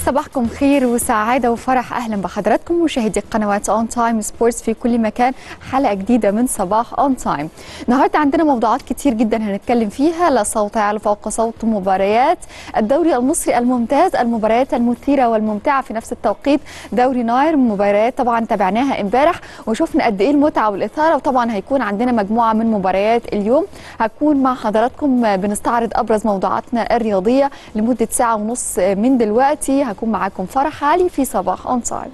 صباحكم خير وسعادة وفرح أهلا بحضراتكم مشاهدي قنوات أون تايم سبورتس في كل مكان حلقة جديدة من صباح أون تايم النهاردة عندنا موضوعات كتير جدا هنتكلم فيها لا صوت يعلو فوق صوت مباريات الدوري المصري الممتاز المباريات المثيرة والممتعة في نفس التوقيت دوري ناير مباريات طبعا تابعناها امبارح وشفنا قد ايه المتعة والإثارة وطبعا هيكون عندنا مجموعة من مباريات اليوم هكون مع حضراتكم بنستعرض أبرز موضوعاتنا الرياضية لمدة ساعة ونص من دلوقتي هكون معاكم فرح علي في صباح اون تايم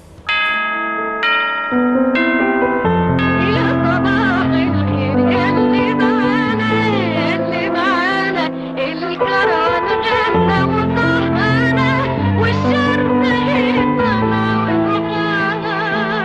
يا صباح الخير اللي معانا اللي معانا الكرم غنى وصحانا والشرق هيطلع وصحانا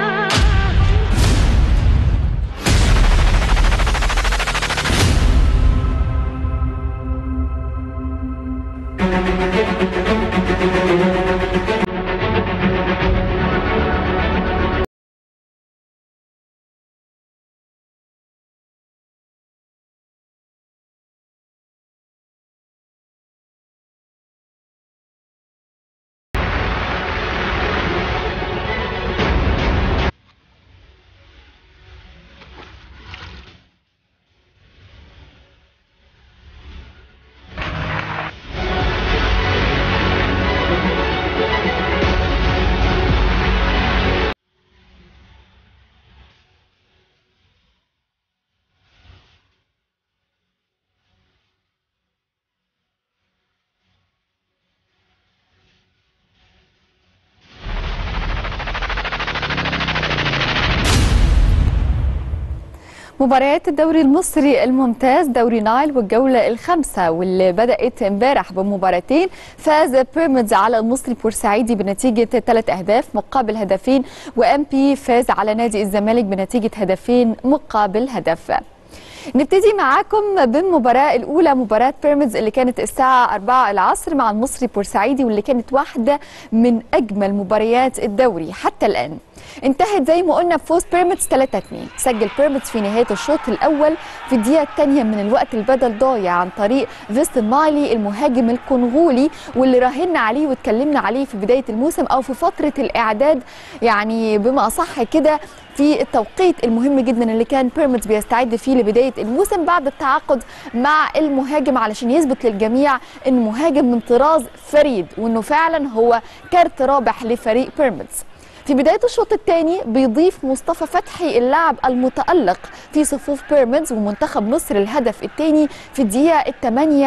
مباريات الدوري المصري الممتاز دوري نايل والجولة الخامسة واللي بدأت امبارح بمباراتين فاز بيراميدز على المصري بورسعيدي بنتيجة ثلاث أهداف مقابل هدفين وام بي فاز على نادي الزمالك بنتيجة هدفين مقابل هدف نبتدي معاكم بالمباراة الأولى مباراة بيراميدز اللي كانت الساعة 4 العصر مع المصري بورسعيدي واللي كانت واحدة من أجمل مباريات الدوري حتى الآن انتهت زي ما قلنا بفوز بيراميدز 3 2 سجل بيراميدز في نهايه الشوط الاول في الدقيقه الثانيه من الوقت البدل ضايع عن طريق فيستن مايلي المهاجم الكونغولي واللي راهنا عليه واتكلمنا عليه في بدايه الموسم او في فتره الاعداد يعني بما اصح كده في التوقيت المهم جدا اللي كان بيراميدز بيستعد فيه لبدايه الموسم بعد التعاقد مع المهاجم علشان يثبت للجميع انه مهاجم من طراز فريد وانه فعلا هو كارت رابح لفريق بيراميدز في بداية الشوط الثاني بيضيف مصطفى فتحي اللاعب المتألق في صفوف بيراميدز ومنتخب مصر الهدف الثاني في الدقيقة ال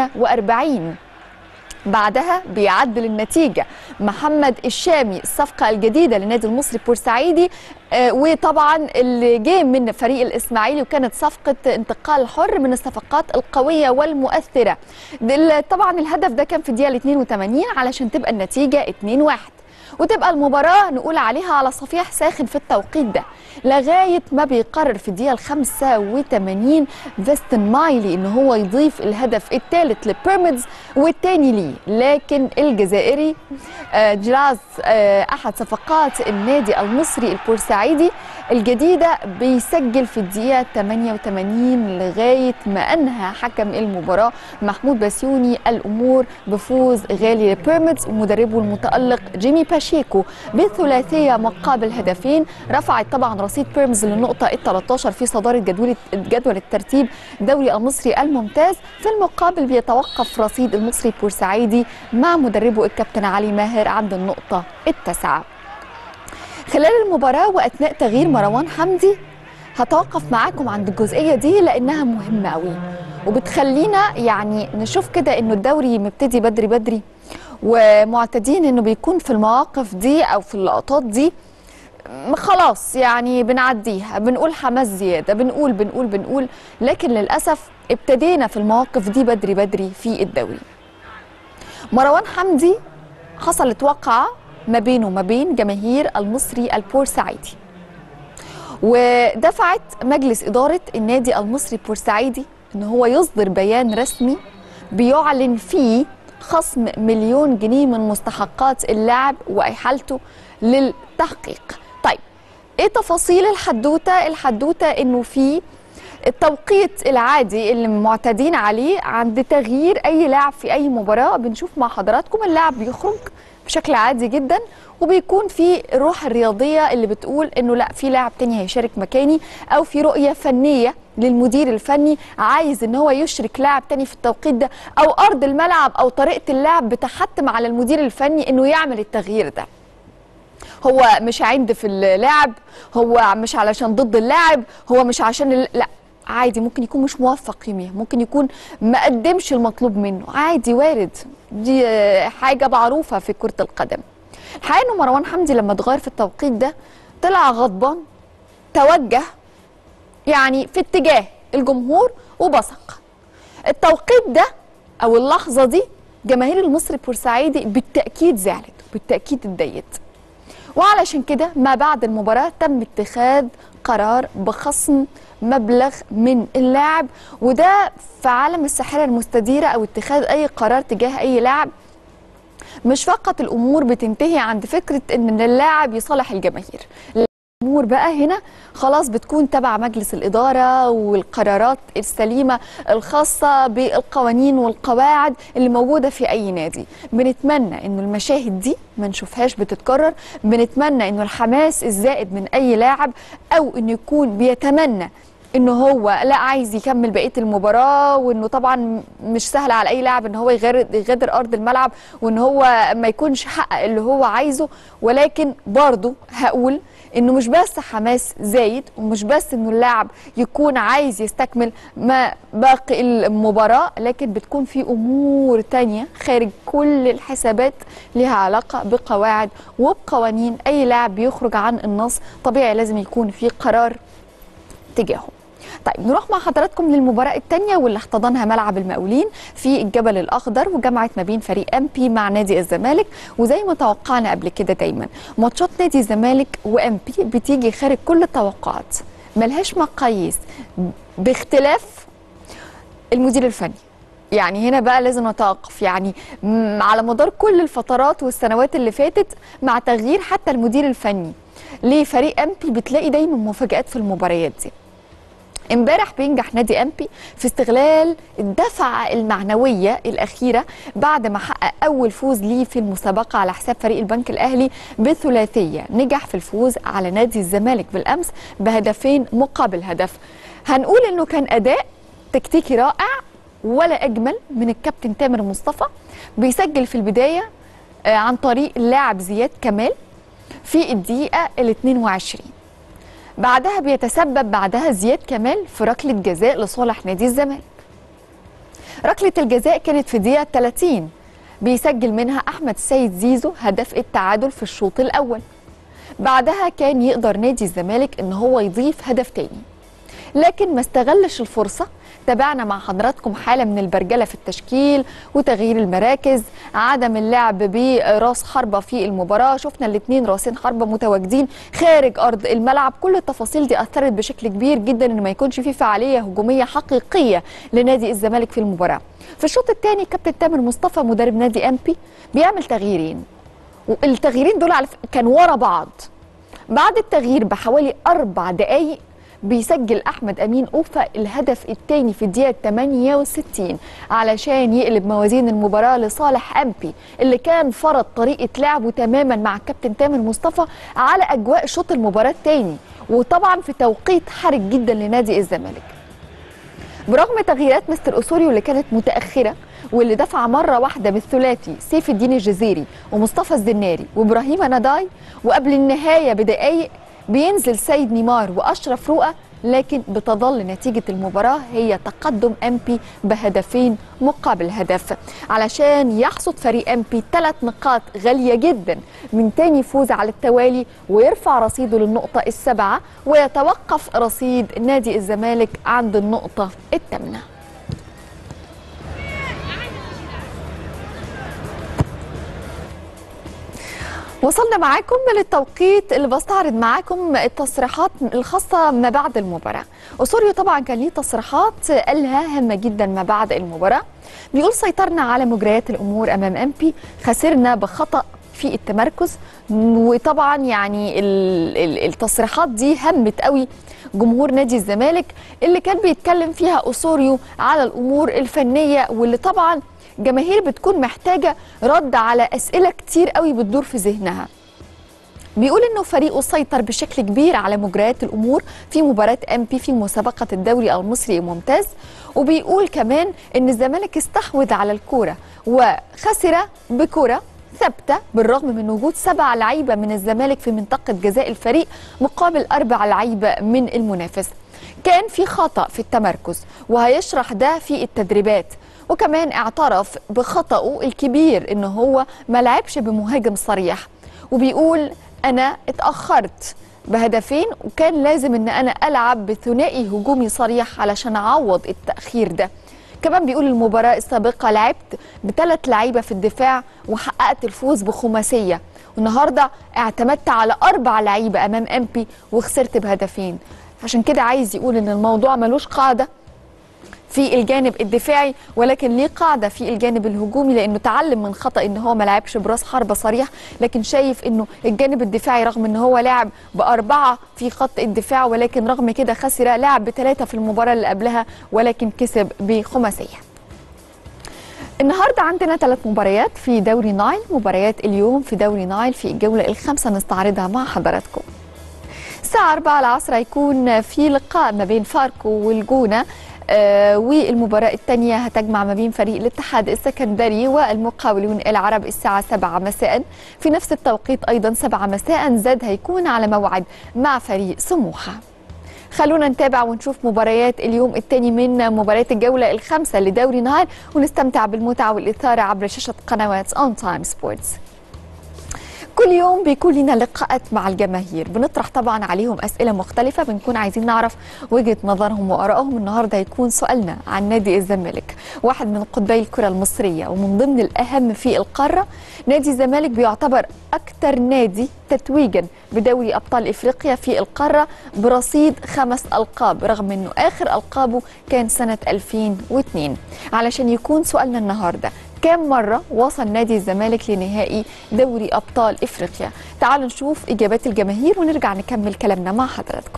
48 بعدها بيعدل النتيجة محمد الشامي الصفقة الجديدة للنادي المصري بورسعيدي آه وطبعا اللي جه من فريق الإسماعيلي وكانت صفقة انتقال حر من الصفقات القوية والمؤثرة دل- طبعا الهدف ده كان في الدقيقة 82 علشان تبقى النتيجة 2-1 وتبقى المباراة نقول عليها على صفيح ساخن في التوقيت ده لغاية ما بيقرر في الدقيقة 85 فيستن مايلي ان هو يضيف الهدف الثالث لبيراميدز والثاني ليه لكن الجزائري آه، جراز آه، احد صفقات النادي المصري البورسعيدي الجديدة بيسجل في الدقيقة 88 لغاية ما أنهى حكم المباراة محمود بسيوني الأمور بفوز غالي لبيراميدز ومدربه المتألق جيمي باشيكو بثلاثية مقابل هدفين رفعت طبعا رصيد بيراميدز للنقطة ال 13 في صدارة جدول جدول الترتيب الدوري المصري الممتاز في المقابل بيتوقف رصيد المصري بورسعيدي مع مدربه الكابتن علي ماهر عند النقطة التاسعة خلال المباراة وأثناء تغيير مروان حمدي هتوقف معاكم عند الجزئية دي لأنها مهمة قوي وبتخلينا يعني نشوف كده إنه الدوري مبتدي بدري بدري ومعتادين إنه بيكون في المواقف دي أو في اللقطات دي م- خلاص يعني بنعديها بنقول حماس زيادة بنقول بنقول بنقول لكن للأسف ابتدينا في المواقف دي بدري بدري في الدوري مروان حمدي حصلت وقعة ما بينه وما بين جماهير المصري البورسعيدي ودفعت مجلس إدارة النادي المصري البورسعيدي إن هو يصدر بيان رسمي بيعلن فيه خصم مليون جنيه من مستحقات اللاعب وإحالته للتحقيق طيب ايه تفاصيل الحدوته الحدوته انه في التوقيت العادي اللي معتادين عليه عند تغيير اي لاعب في اي مباراه بنشوف مع حضراتكم اللاعب بيخرج بشكل عادي جدا وبيكون في الروح الرياضيه اللي بتقول انه لا في لاعب تاني هيشارك مكاني او في رؤيه فنيه للمدير الفني عايز ان هو يشرك لاعب تاني في التوقيت ده او ارض الملعب او طريقه اللعب بتحتم على المدير الفني انه يعمل التغيير ده هو مش عند في اللاعب هو مش علشان ضد اللاعب هو مش عشان ال... لا عادي ممكن يكون مش موفق يوميها ممكن يكون ما قدمش المطلوب منه عادي وارد دي آه، حاجه معروفه في كره القدم الحقيقه انه مروان حمدي لما اتغير في التوقيت ده طلع غضبان توجه يعني في اتجاه الجمهور وبصق التوقيت ده او اللحظه دي جماهير المصري بورسعيدي بالتاكيد زعلت بالتاكيد اتضايقت وعلشان كده ما بعد المباراة تم اتخاذ قرار بخصم مبلغ من اللاعب وده في عالم الساحرة المستديرة أو اتخاذ أي قرار تجاه أي لاعب مش فقط الأمور بتنتهي عند فكرة إن اللاعب يصالح الجماهير الامور بقى هنا خلاص بتكون تبع مجلس الاداره والقرارات السليمه الخاصه بالقوانين والقواعد اللي موجوده في اي نادي بنتمنى انه المشاهد دي ما نشوفهاش بتتكرر بنتمنى انه الحماس الزائد من اي لاعب او انه يكون بيتمنى انه هو لا عايز يكمل بقيه المباراه وانه طبعا مش سهل على اي لاعب ان هو يغادر يغادر ارض الملعب وان هو ما يكونش حقق اللي هو عايزه ولكن برضه هقول انه مش بس حماس زايد ومش بس انه اللاعب يكون عايز يستكمل ما باقي المباراه لكن بتكون في امور تانية خارج كل الحسابات لها علاقه بقواعد وبقوانين اي لاعب بيخرج عن النص طبيعي لازم يكون في قرار تجاهه طيب نروح مع حضراتكم للمباراة الثانية واللي احتضنها ملعب المقاولين في الجبل الأخضر وجمعت ما بين فريق أم بي مع نادي الزمالك وزي ما توقعنا قبل كده دايما ماتشات نادي الزمالك وأم بي بتيجي خارج كل التوقعات ملهاش مقاييس باختلاف المدير الفني يعني هنا بقى لازم نتوقف يعني م- على مدار كل الفترات والسنوات اللي فاتت مع تغيير حتى المدير الفني لفريق امبي بتلاقي دايما مفاجآت في المباريات دي امبارح بينجح نادي امبي في استغلال الدفعه المعنويه الاخيره بعد ما حقق اول فوز ليه في المسابقه على حساب فريق البنك الاهلي بثلاثيه نجح في الفوز على نادي الزمالك بالامس بهدفين مقابل هدف هنقول انه كان اداء تكتيكي رائع ولا اجمل من الكابتن تامر مصطفى بيسجل في البدايه آه، عن طريق اللاعب زياد كمال في الدقيقه ال 22 بعدها بيتسبب بعدها زياد كمال في ركلة جزاء لصالح نادي الزمالك ركلة الجزاء كانت في دقيقة 30 بيسجل منها أحمد سيد زيزو هدف التعادل في الشوط الأول بعدها كان يقدر نادي الزمالك إن هو يضيف هدف تاني لكن ما استغلش الفرصة تابعنا مع حضراتكم حالة من البرجلة في التشكيل وتغيير المراكز عدم اللعب براس حربة في المباراة شفنا الاثنين راسين حربة متواجدين خارج أرض الملعب كل التفاصيل دي أثرت بشكل كبير جدا إن ما يكونش في فعالية هجومية حقيقية لنادي الزمالك في المباراة في الشوط الثاني كابتن تامر مصطفى مدرب نادي أمبي بيعمل تغييرين والتغييرين دول على فكرة كان ورا بعض بعد التغيير بحوالي أربع دقايق بيسجل أحمد أمين أوفا الهدف الثاني في الدقيقة 68 علشان يقلب موازين المباراة لصالح أمبي اللي كان فرض طريقة لعبه تماما مع الكابتن تامر مصطفى على أجواء شوط المباراة الثاني وطبعا في توقيت حرج جدا لنادي الزمالك برغم تغييرات مستر أسوريو اللي كانت متأخرة واللي دفع مرة واحدة بالثلاثي سيف الدين الجزيري ومصطفى الزناري وإبراهيم نضاي وقبل النهاية بدقايق بينزل سيد نيمار وأشرف رؤى لكن بتظل نتيجة المباراة هي تقدم أمبي بهدفين مقابل هدف علشان يحصد فريق أمبي ثلاث نقاط غالية جدا من تاني فوز على التوالي ويرفع رصيده للنقطة السبعة ويتوقف رصيد نادي الزمالك عند النقطة الثامنة وصلنا معاكم للتوقيت اللي بستعرض معاكم التصريحات الخاصة ما بعد المباراة أسوريو طبعا كان ليه تصريحات قالها هامة جدا ما بعد المباراة بيقول سيطرنا على مجريات الأمور أمام أمبي خسرنا بخطأ في التمركز وطبعا يعني ال- ال- التصريحات دي همت قوي جمهور نادي الزمالك اللي كان بيتكلم فيها أسوريو على الأمور الفنية واللي طبعا جماهير بتكون محتاجه رد على اسئله كتير قوي بتدور في ذهنها بيقول انه فريقه سيطر بشكل كبير على مجريات الامور في مباراه ام بي في مسابقه الدوري المصري الممتاز وبيقول كمان ان الزمالك استحوذ على الكوره وخسر بكره ثابته بالرغم من وجود سبع لعيبه من الزمالك في منطقه جزاء الفريق مقابل اربع لعيبه من المنافس كان في خطا في التمركز وهيشرح ده في التدريبات وكمان اعترف بخطأه الكبير ان هو ما لعبش بمهاجم صريح وبيقول انا اتاخرت بهدفين وكان لازم ان انا العب بثنائي هجومي صريح علشان اعوض التاخير ده كمان بيقول المباراه السابقه لعبت بثلاث لعيبه في الدفاع وحققت الفوز بخماسيه والنهارده اعتمدت على اربع لعيبه امام امبي وخسرت بهدفين عشان كده عايز يقول ان الموضوع ملوش قاعده في الجانب الدفاعي ولكن ليه قاعده في الجانب الهجومي لانه تعلم من خطا ان هو ما لعبش براس حربه صريح لكن شايف انه الجانب الدفاعي رغم ان هو لعب باربعه في خط الدفاع ولكن رغم كده خسر لعب بثلاثه في المباراه اللي قبلها ولكن كسب بخماسيه. النهارده عندنا ثلاث مباريات في دوري نايل مباريات اليوم في دوري نايل في الجوله الخامسه نستعرضها مع حضراتكم. الساعة 4 العصر هيكون في لقاء ما بين فاركو والجونة آه والمباراة الثانية هتجمع ما بين فريق الاتحاد السكندري والمقاولون العرب الساعة 7 مساء في نفس التوقيت أيضا 7 مساء زاد هيكون على موعد مع فريق سموحة خلونا نتابع ونشوف مباريات اليوم الثاني من مباريات الجولة الخامسة لدوري نهار ونستمتع بالمتعة والإثارة عبر شاشة قنوات أون تايم سبورتس كل يوم بيكون لنا لقاءات مع الجماهير بنطرح طبعا عليهم أسئلة مختلفة بنكون عايزين نعرف وجهة نظرهم وآرائهم النهاردة هيكون سؤالنا عن نادي الزمالك واحد من قطبي الكرة المصرية ومن ضمن الأهم في القارة نادي الزمالك بيعتبر أكثر نادي تتويجا بدوري أبطال إفريقيا في القارة برصيد خمس ألقاب رغم أنه آخر ألقابه كان سنة 2002 علشان يكون سؤالنا النهاردة كم مرة وصل نادي الزمالك لنهائي دوري أبطال إفريقيا تعالوا نشوف إجابات الجماهير ونرجع نكمل كلامنا مع حضراتكم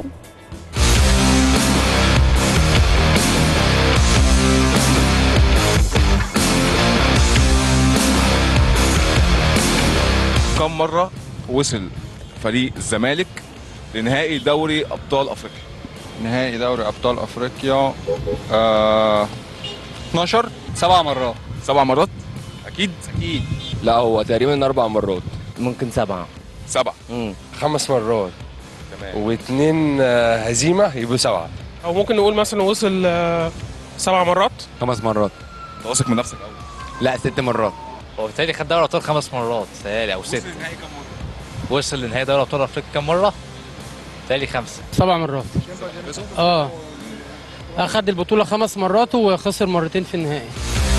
كم مرة وصل فريق الزمالك لنهائي دوري أبطال أفريقيا؟ نهائي دوري ابطال افريقيا آه 12 سبع مرات سبع مرات؟ أكيد؟ اكيد لا هو تقريبا اربع مرات ممكن سبعة سبعة خمس مرات تمام واثنين آه، هزيمه يبقوا سبعه او ممكن نقول مثلا وصل آه، سبع مرات خمس مرات أنت واثق من نفسك أوي لا ست مرات هو بالتالي خد دوري ابطال خمس مرات تهيألي او ست وصل لنهائي دوري ابطال افريقيا كام مره؟ بالتالي خمسه سبع مرات اه اخد البطولة خمس مرات وخسر مرتين في النهائي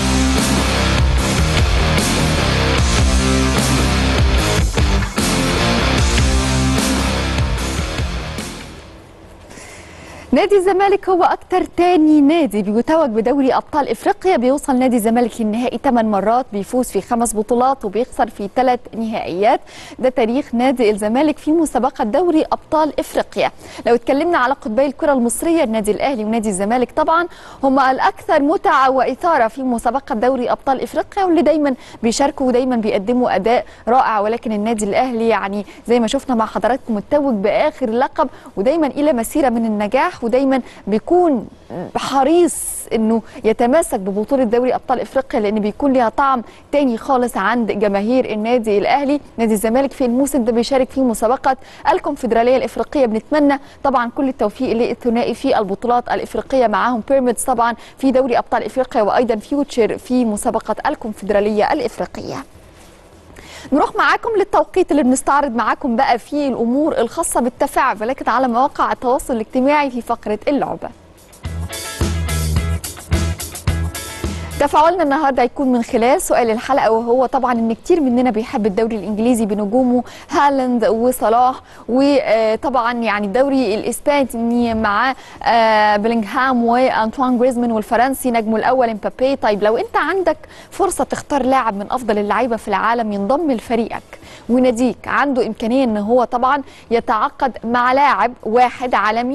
نادي الزمالك هو أكتر تاني نادي بيتوج بدوري أبطال إفريقيا بيوصل نادي الزمالك للنهائي 8 مرات بيفوز في خمس بطولات وبيخسر في ثلاث نهائيات ده تاريخ نادي الزمالك في مسابقة دوري أبطال إفريقيا لو اتكلمنا على قطبي الكرة المصرية النادي الأهلي ونادي الزمالك طبعا هم الأكثر متعة وإثارة في مسابقة دوري أبطال إفريقيا واللي دايما بيشاركوا ودايما بيقدموا أداء رائع ولكن النادي الأهلي يعني زي ما شفنا مع حضراتكم متوج بآخر لقب ودايما إلى مسيرة من النجاح ودايما بيكون حريص انه يتماسك ببطوله دوري ابطال افريقيا لان بيكون ليها طعم تاني خالص عند جماهير النادي الاهلي نادي الزمالك في الموسم ده بيشارك في مسابقه الكونفدراليه الافريقيه بنتمنى طبعا كل التوفيق للثنائي في البطولات الافريقيه معاهم بيراميدز طبعا في دوري ابطال افريقيا وايضا فيوتشر في مسابقه الكونفدراليه الافريقيه نروح معاكم للتوقيت اللي بنستعرض معاكم بقى فيه الامور الخاصه بالتفاعل ولكن على مواقع التواصل الاجتماعي في فقره اللعبه تفاعلنا النهارده هيكون من خلال سؤال الحلقه وهو طبعا ان كتير مننا بيحب الدوري الانجليزي بنجومه هالاند وصلاح وطبعا يعني الدوري الاسباني مع آه، بلينغهام وانطوان جريزمان والفرنسي نجمه الاول امبابي طيب لو انت عندك فرصه تختار لاعب من افضل اللعيبه في العالم ينضم لفريقك وناديك عنده امكانيه ان هو طبعا يتعاقد مع لاعب واحد عالمي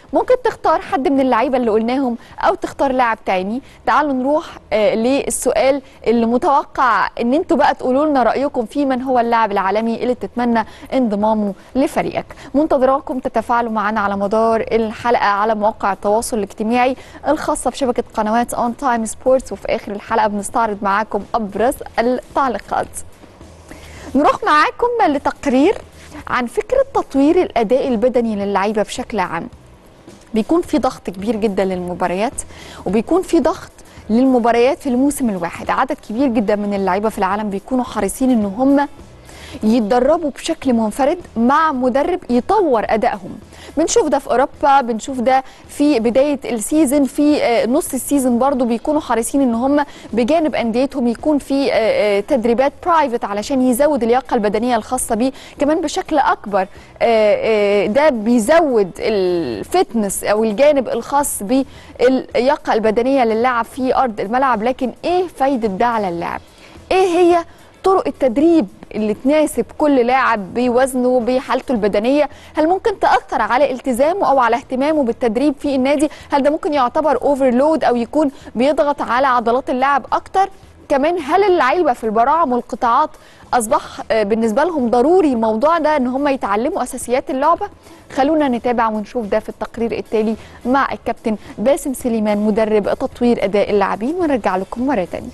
ممكن تختار حد من اللعيبه اللي قلناهم او تختار لاعب تاني تعالوا نروح آه للسؤال اللي متوقع ان انتوا بقى تقولوا لنا رايكم في من هو اللاعب العالمي اللي تتمنى انضمامه لفريقك منتظراكم تتفاعلوا معنا على مدار الحلقه على مواقع التواصل الاجتماعي الخاصه بشبكه قنوات اون تايم سبورتس وفي اخر الحلقه بنستعرض معاكم ابرز التعليقات نروح معاكم لتقرير عن فكره تطوير الاداء البدني للعيبه بشكل عام بيكون في ضغط كبير جدا للمباريات وبيكون في ضغط للمباريات في الموسم الواحد عدد كبير جدا من اللعيبه في العالم بيكونوا حريصين ان هم يتدربوا بشكل منفرد مع مدرب يطور ادائهم بنشوف ده في اوروبا بنشوف ده في بدايه السيزون في آه، نص السيزون برضو بيكونوا حريصين ان هم بجانب انديتهم يكون في آه، آه، تدريبات برايفت علشان يزود اللياقه البدنيه الخاصه بيه كمان بشكل اكبر آه، آه، ده بيزود الفتنس او الجانب الخاص باللياقه البدنيه للاعب في ارض الملعب لكن ايه فايده ده على اللاعب ايه هي طرق التدريب اللي تناسب كل لاعب بوزنه بحالته البدنيه هل ممكن تاثر على التزامه او على اهتمامه بالتدريب في النادي هل ده ممكن يعتبر اوفرلود او يكون بيضغط على عضلات اللاعب اكتر كمان هل اللعيبه في البراعم والقطاعات اصبح آه، بالنسبه لهم ضروري الموضوع ده ان هم يتعلموا اساسيات اللعبه خلونا نتابع ونشوف ده في التقرير التالي مع الكابتن باسم سليمان مدرب تطوير اداء اللاعبين ونرجع لكم مره تانية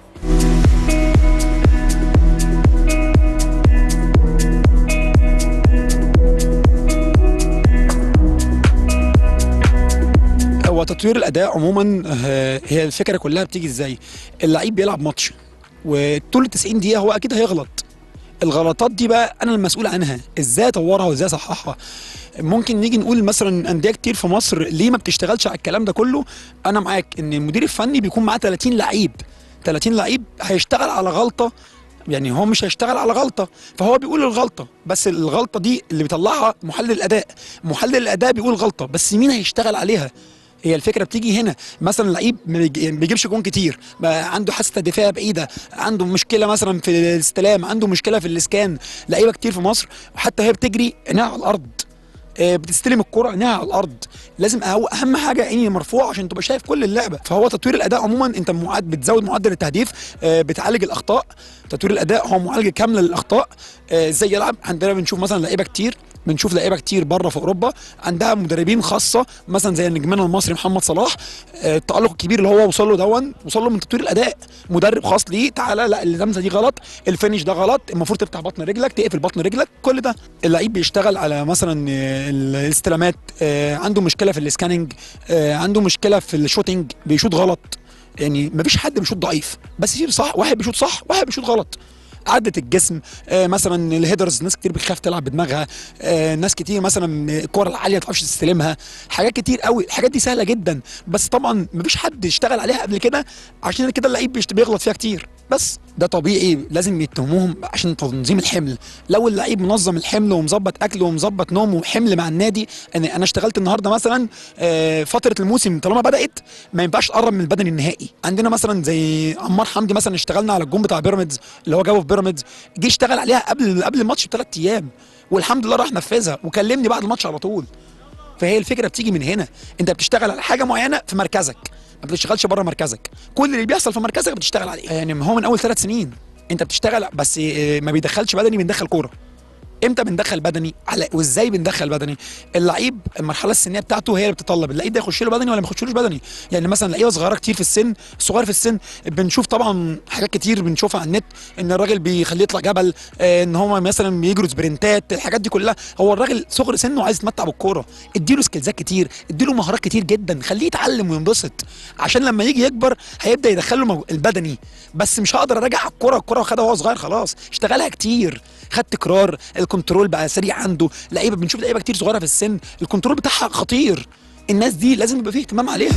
هو تطوير الاداء عموما آه، هي الفكره كلها بتيجي ازاي اللعيب بيلعب ماتش وطول 90 دقيقه هو اكيد هيغلط الغلطات دي بقى انا المسؤول عنها ازاي اطورها وازاي اصححها ممكن نيجي نقول مثلا انديه كتير في مصر ليه ما بتشتغلش على الكلام ده كله انا معاك ان المدير الفني بيكون معاه 30 لعيب 30 لعيب هيشتغل على غلطه يعني هو مش هيشتغل على غلطه فهو بيقول الغلطه بس الغلطه دي اللي بيطلعها محلل الاداء محلل الاداء بيقول غلطه بس مين هيشتغل عليها هي الفكره بتيجي هنا مثلا لعيب ما بيج- ما بيجيبش جون كتير بقى عنده حاسه دفاع بعيده عنده مشكله مثلا في الاستلام عنده مشكله في الاسكان لعيبه كتير في مصر حتى هي بتجري عينيها على الارض آه، بتستلم الكرة عينيها على الارض لازم أهو اهم حاجه عيني مرفوعه عشان تبقى شايف كل اللعبه فهو تطوير الاداء عموما انت معد بتزود معدل التهديف آه، بتعالج الاخطاء تطوير الاداء هو معالجه كامله للاخطاء آه، ازاي يلعب عندنا بنشوف مثلا لعيبه كتير بنشوف لعيبه كتير بره في اوروبا عندها مدربين خاصه مثلا زي نجمنا المصري محمد صلاح آه، التالق الكبير اللي هو وصل له دون وصل له من تطوير الاداء مدرب خاص ليه تعالى لا اللمسه دي غلط الفينش ده غلط المفروض تفتح بطن رجلك تقفل بطن رجلك كل ده اللعيب بيشتغل على مثلا آه، الاستلامات آه، عنده مشكله في السكاننج آه، عنده مشكله في الشوتنج بيشوط غلط يعني مفيش حد بيشوط ضعيف بس يصير صح واحد بيشوط صح واحد بيشوط غلط عدة الجسم آه مثلا الهيدرز ناس كتير بتخاف تلعب بدماغها آه ناس كتير مثلا الكرة العالية ما تعرفش تستلمها حاجات كتير قوي الحاجات دي سهلة جدا بس طبعا مفيش حد اشتغل عليها قبل كده عشان كده اللعيب بيشت- بيغلط فيها كتير بس ده طبيعي لازم يتهموهم عشان تنظيم الحمل لو اللعيب منظم الحمل ومظبط اكله ومظبط نومه وحمل مع النادي ان انا اشتغلت النهارده مثلا آه، فتره الموسم طالما بدات ما ينفعش تقرب من البدني النهائي عندنا مثلا زي عمار حمدي مثلا اشتغلنا على الجون بتاع بيراميدز اللي هو جابه في بيراميدز جه اشتغل عليها قبل قبل الماتش بثلاث ايام والحمد لله راح نفذها وكلمني بعد الماتش على طول فهي الفكره بتيجي من هنا انت بتشتغل على حاجه معينه في مركزك ما بتشتغلش بره مركزك كل اللي بيحصل في مركزك بتشتغل عليه يعني هو من اول ثلاث سنين انت بتشتغل بس اه، ما بيدخلش بدني بندخل كوره امتى بندخل بدني على وازاي بندخل بدني اللعيب المرحله السنيه بتاعته هي اللي بتطلب اللعيب ده يخش له بدني ولا ما يخشلوش بدني يعني مثلا لعيبه صغيره كتير في السن صغير في السن بنشوف طبعا حاجات كتير بنشوفها على النت ان الراجل بيخليه يطلع جبل آه، ان هو مثلا بيجروا سبرنتات الحاجات دي كلها هو الراجل صغر سنه عايز يتمتع بالكوره اديله سكيلزات كتير اديله مهارات كتير جدا خليه يتعلم وينبسط عشان لما يجي يكبر هيبدا يدخله مو- البدني بس مش هقدر اراجع على الكوره الكوره واخدها وهو صغير خلاص اشتغلها كتير خد تكرار الكنترول بقى سريع عنده لعيبه بنشوف لعيبه كتير صغيره في السن الكنترول بتاعها خطير الناس دي لازم يبقى فيه اهتمام عليها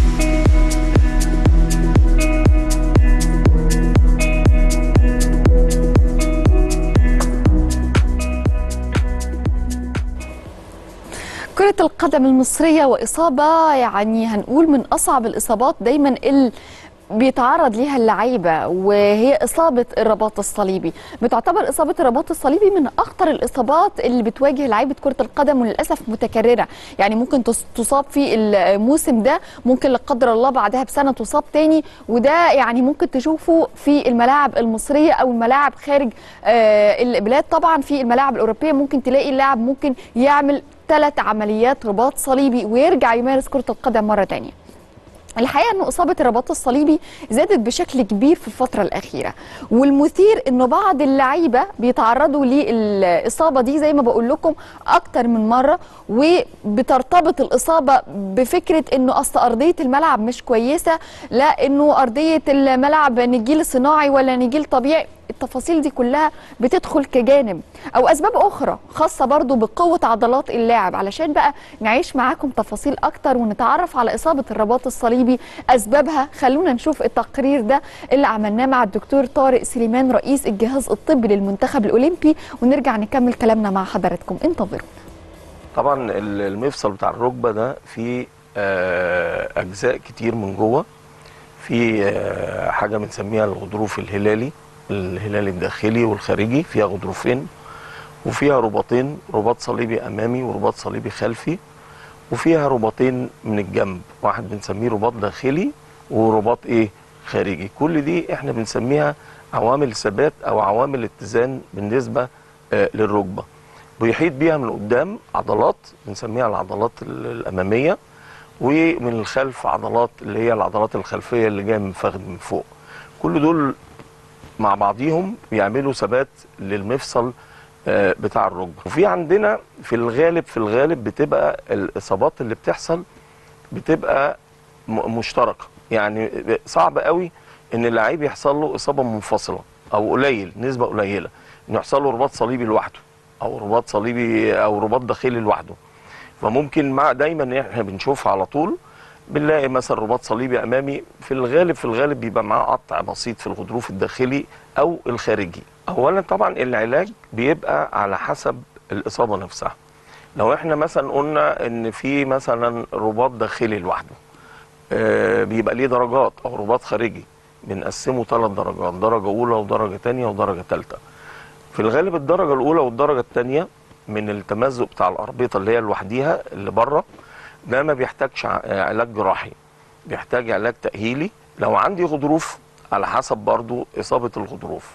كرة القدم المصرية وإصابة يعني هنقول من أصعب الإصابات دايما اللي بيتعرض ليها اللعيبه وهي اصابه الرباط الصليبي بتعتبر اصابه الرباط الصليبي من اخطر الاصابات اللي بتواجه لعيبه كره القدم وللاسف متكرره يعني ممكن تص- تصاب في الموسم ده ممكن لا قدر الله بعدها بسنه تصاب تاني وده يعني ممكن تشوفه في الملاعب المصريه او الملاعب خارج آه، البلاد طبعا في الملاعب الاوروبيه ممكن تلاقي اللاعب ممكن يعمل ثلاث عمليات رباط صليبي ويرجع يمارس كره القدم مره تانيه الحقيقه ان اصابه الرباط الصليبي زادت بشكل كبير في الفتره الاخيره والمثير انه بعض اللعيبه بيتعرضوا للاصابه دي زي ما بقول لكم اكتر من مره وبترتبط الاصابه بفكره انه اصل ارضيه الملعب مش كويسه لا انه ارضيه الملعب نجيل صناعي ولا نجيل طبيعي التفاصيل دي كلها بتدخل كجانب او اسباب اخرى خاصه برضو بقوه عضلات اللاعب علشان بقى نعيش معاكم تفاصيل اكتر ونتعرف على اصابه الرباط الصليبي اسبابها خلونا نشوف التقرير ده اللي عملناه مع الدكتور طارق سليمان رئيس الجهاز الطبي للمنتخب الاولمبي ونرجع نكمل كلامنا مع حضراتكم انتظروا طبعا ال- المفصل بتاع الركبه ده فيه آه، اجزاء كتير من جوه في آه، حاجه بنسميها الغضروف الهلالي الهلالي الداخلي والخارجي فيها غضروفين وفيها رباطين رباط صليبي امامي ورباط صليبي خلفي وفيها رباطين من الجنب واحد بنسميه رباط داخلي ورباط ايه خارجي كل دي احنا بنسميها عوامل ثبات او عوامل اتزان بالنسبه آه، للركبه بيحيط بيها من قدام عضلات بنسميها العضلات ال- الاماميه ومن الخلف عضلات اللي هي العضلات الخلفيه اللي جايه من الفخذ من فوق كل دول مع بعضيهم بيعملوا ثبات للمفصل آه، بتاع الركبه وفي عندنا في الغالب في الغالب بتبقى الاصابات اللي بتحصل بتبقى م- مشتركه يعني صعب قوي ان اللعيب يحصل له اصابه منفصله او قليل نسبه قليله انه يحصل له رباط صليبي لوحده او رباط صليبي او رباط داخلي لوحده فممكن مع دايما احنا بنشوفها على طول بنلاقي مثلا رباط صليبي امامي في الغالب في الغالب بيبقى معاه قطع بسيط في الغضروف الداخلي او الخارجي اولا طبعا العلاج بيبقى على حسب الاصابه نفسها لو احنا مثلا قلنا ان في مثلا رباط داخلي لوحده آه، بيبقى ليه درجات او رباط خارجي بنقسمه ثلاث درجات درجه اولى ودرجه ثانيه ودرجه ثالثه في الغالب الدرجه الاولى والدرجه الثانيه من التمزق بتاع الاربطه اللي هي لوحديها اللي بره ده ما بيحتاجش ع- علاج جراحي بيحتاج علاج تاهيلي لو عندي غضروف على حسب برضو اصابه الغضروف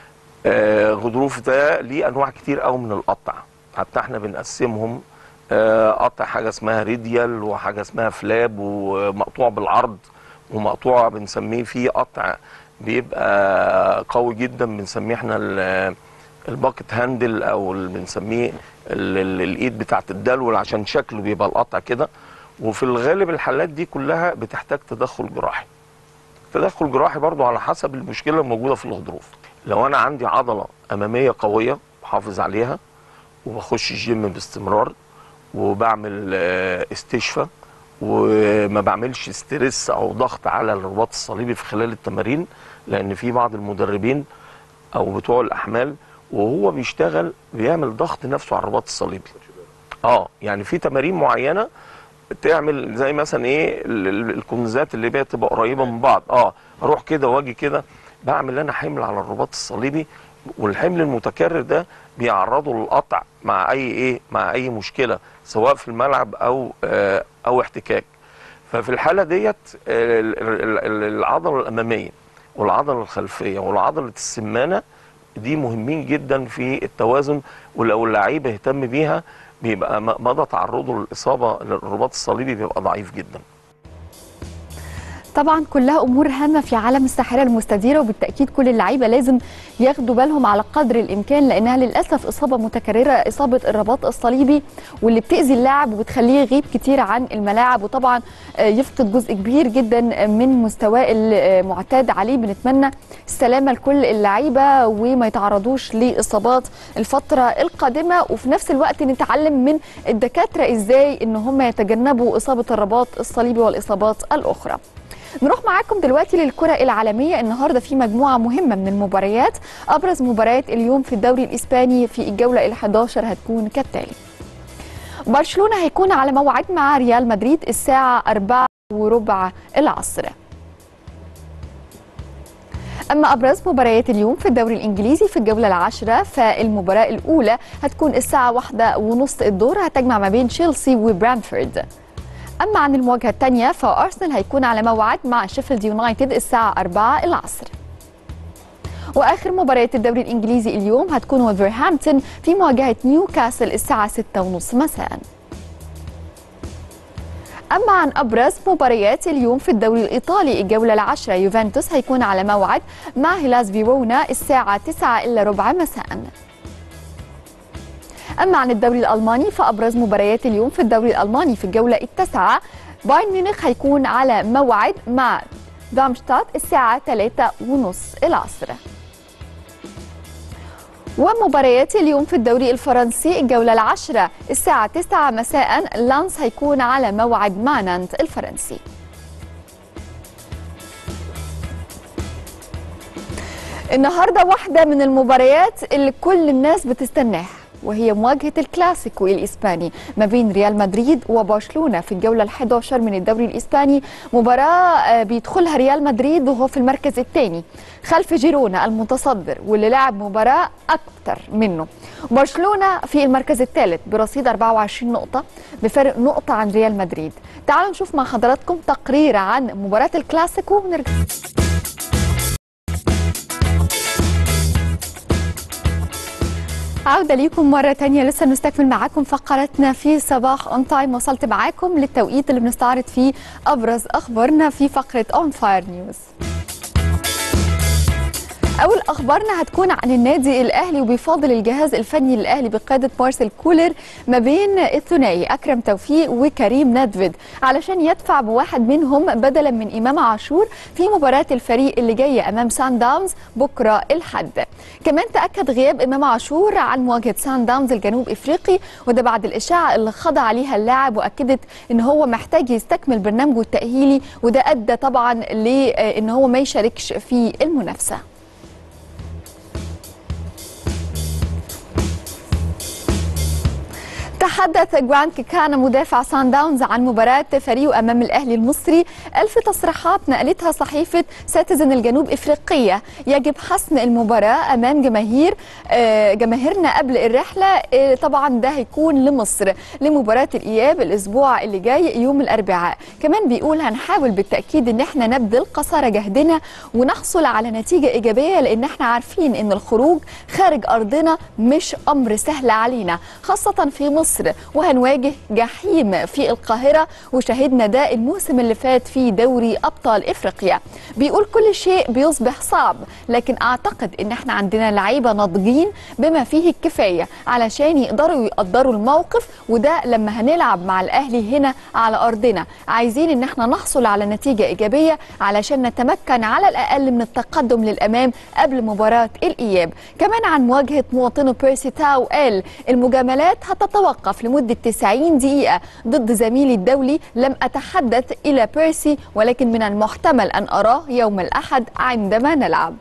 آه، غضروف ده ليه انواع كتير قوي من القطع حتى احنا بنقسمهم آه، قطع حاجه اسمها ريديال وحاجه اسمها فلاب ومقطوع بالعرض ومقطوع بنسميه فيه قطع بيبقى قوي جدا بنسميه احنا ال- الباكت هاندل او اللي بنسميه ال- ال- الايد بتاعت الدلول عشان شكله بيبقى القطع كده وفي الغالب الحالات دي كلها بتحتاج تدخل جراحي تدخل جراحي برضو على حسب المشكله الموجوده في الغضروف لو انا عندي عضله اماميه قويه بحافظ عليها وبخش الجيم باستمرار وبعمل آه، استشفاء وما بعملش ستريس او ضغط على الرباط الصليبي في خلال التمارين لان في بعض المدربين او بتوع الاحمال وهو بيشتغل بيعمل ضغط نفسه على الرباط الصليبي اه يعني في تمارين معينه تعمل زي مثلا ايه ال- ال- الكنزات اللي هي تبقى قريبه من بعض اه اروح كده واجي كده بعمل انا حمل على الرباط الصليبي والحمل المتكرر ده بيعرضه للقطع مع اي ايه مع اي مشكله سواء في الملعب او آه او احتكاك ففي الحاله ديت ال- ال- ال- العضله الاماميه والعضله الخلفيه والعضله السمانه دي مهمين جدا في التوازن ولو اللعيب اهتم بيها بيبقى م- مدى تعرضه للاصابه للرباط الصليبي بيبقى ضعيف جدا طبعا كلها امور هامه في عالم الساحره المستديره وبالتاكيد كل اللعيبه لازم ياخدوا بالهم على قدر الامكان لانها للاسف اصابه متكرره اصابه الرباط الصليبي واللي بتاذي اللاعب وبتخليه يغيب كتير عن الملاعب وطبعا آه، يفقد جزء كبير جدا من مستواه المعتاد عليه بنتمنى السلامه لكل اللعيبه وما يتعرضوش لاصابات الفتره القادمه وفي نفس الوقت نتعلم من الدكاتره ازاي ان هم يتجنبوا اصابه الرباط الصليبي والاصابات الاخرى نروح معاكم دلوقتي للكرة العالمية النهاردة في مجموعة مهمة من المباريات أبرز مباريات اليوم في الدوري الإسباني في الجولة ال11 هتكون كالتالي برشلونة هيكون على موعد مع ريال مدريد الساعة 4 وربع العصر أما أبرز مباريات اليوم في الدوري الإنجليزي في الجولة العاشرة فالمباراة الأولى هتكون الساعة واحدة ونص الظهر هتجمع ما بين تشيلسي وبرانفورد أما عن المواجهة الثانية فأرسنال هيكون على موعد مع شيفيلد يونايتد الساعة 4 العصر واخر مباريات الدوري الانجليزي اليوم هتكون ولفرهامبتون في مواجهه نيوكاسل الساعه 6:30 مساء اما عن ابرز مباريات اليوم في الدوري الايطالي الجوله العاشره يوفنتوس هيكون على موعد مع هيلاس فيرونا الساعه 9 الا ربع مساء اما عن الدوري الالماني فابرز مباريات اليوم في الدوري الالماني في الجوله التاسعه بايرن ميونخ هيكون على موعد مع دامشتات الساعه 3 ونص العصر ومباريات اليوم في الدوري الفرنسي الجولة العاشرة الساعة 9 مساء لانس هيكون على موعد مع نانت الفرنسي النهارده واحدة من المباريات اللي كل الناس بتستناها وهي مواجهة الكلاسيكو الإسباني ما بين ريال مدريد وبرشلونة في الجولة ال11 من الدوري الإسباني مباراة بيدخلها ريال مدريد وهو في المركز الثاني خلف جيرونا المتصدر واللي لعب مباراة أكثر منه برشلونة في المركز الثالث برصيد 24 نقطة بفرق نقطة عن ريال مدريد تعالوا نشوف مع حضراتكم تقرير عن مباراة الكلاسيكو ونرجع عودة ليكم مرة تانية لسه نستكمل معاكم فقرتنا في صباح اون تايم وصلت معاكم للتوقيت اللي بنستعرض فيه أبرز أخبارنا في فقرة اون فاير نيوز أول أخبارنا هتكون عن النادي الأهلي وبيفاضل الجهاز الفني للأهلي بقيادة مارسيل كولر ما بين الثنائي أكرم توفيق وكريم ندفد علشان يدفع بواحد منهم بدلا من إمام عاشور في مباراة الفريق اللي جاية أمام سان داونز بكرة الحد كمان تأكد غياب إمام عاشور عن مواجهة سان داونز الجنوب إفريقي وده بعد الإشاعة اللي خضع عليها اللاعب وأكدت إن هو محتاج يستكمل برنامجه التأهيلي وده أدى طبعا لإن هو ما يشاركش في المنافسة تحدث جراند كيكانا مدافع سان داونز عن مباراة فريقه أمام الأهلي المصري ألف تصريحات نقلتها صحيفة ساتيزن الجنوب إفريقية يجب حسم المباراة أمام جماهير آه، جماهيرنا قبل الرحلة آه، طبعا ده هيكون لمصر لمباراة الإياب الأسبوع اللي جاي يوم الأربعاء كمان بيقول هنحاول بالتأكيد إن احنا نبذل قصارى جهدنا ونحصل على نتيجة إيجابية لأن احنا عارفين إن الخروج خارج أرضنا مش أمر سهل علينا خاصة في مصر وهنواجه جحيم في القاهرة وشاهدنا ده الموسم اللي فات في دوري أبطال إفريقيا بيقول كل شيء بيصبح صعب لكن أعتقد إن احنا عندنا لعيبة ناضجين بما فيه الكفاية علشان يقدروا يقدروا الموقف وده لما هنلعب مع الأهلي هنا على أرضنا عايزين إن احنا نحصل على نتيجة إيجابية علشان نتمكن على الأقل من التقدم للأمام قبل مباراة الإياب كمان عن مواجهة مواطنه بيرسي تاو قال المجاملات هتتوقف لمدة 90 دقيقة ضد زميلي الدولي لم أتحدث إلى بيرسي ولكن من المحتمل أن أراه يوم الأحد عندما نلعب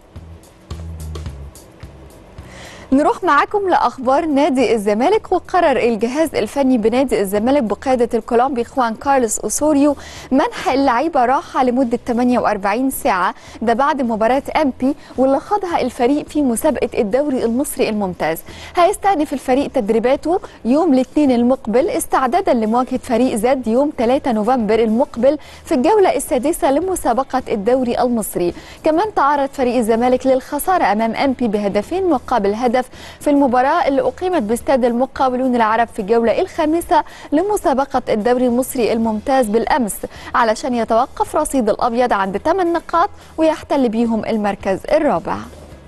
نروح معاكم لاخبار نادي الزمالك وقرر الجهاز الفني بنادي الزمالك بقياده الكولومبي خوان كارلوس اوسوريو منح اللعيبه راحه لمده 48 ساعه ده بعد مباراه امبي واللي خاضها الفريق في مسابقه الدوري المصري الممتاز هيستأنف الفريق تدريباته يوم الاثنين المقبل استعدادا لمواجهه فريق زد يوم 3 نوفمبر المقبل في الجوله السادسه لمسابقه الدوري المصري كمان تعرض فريق الزمالك للخساره امام امبي بهدفين مقابل هدف الهدف في المباراة اللي أقيمت باستاد المقاولون العرب في الجولة الخامسة لمسابقة الدوري المصري الممتاز بالأمس علشان يتوقف رصيد الأبيض عند 8 نقاط ويحتل بيهم المركز الرابع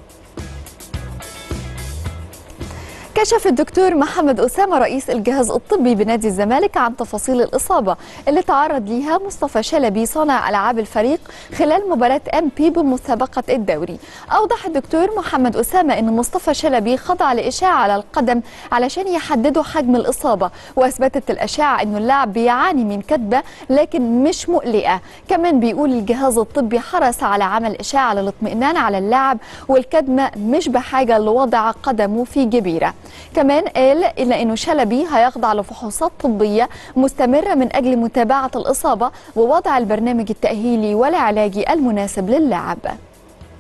كشف الدكتور محمد أسامة رئيس الجهاز الطبي بنادي الزمالك عن تفاصيل الإصابة اللي تعرض ليها مصطفى شلبي صانع ألعاب الفريق خلال مباراة أم بي بمسابقة الدوري أوضح الدكتور محمد أسامة أن مصطفى شلبي خضع لإشاعة على القدم علشان يحددوا حجم الإصابة وأثبتت الأشعة أنه اللاعب بيعاني من كدبة لكن مش مقلقة كمان بيقول الجهاز الطبي حرص على عمل إشاعة للاطمئنان على اللاعب والكدمة مش بحاجة لوضع قدمه في جبيرة كمان قال إن إنه شلبي هيخضع لفحوصات طبية مستمرة من أجل متابعة الإصابة ووضع البرنامج التأهيلي والعلاجي المناسب للاعب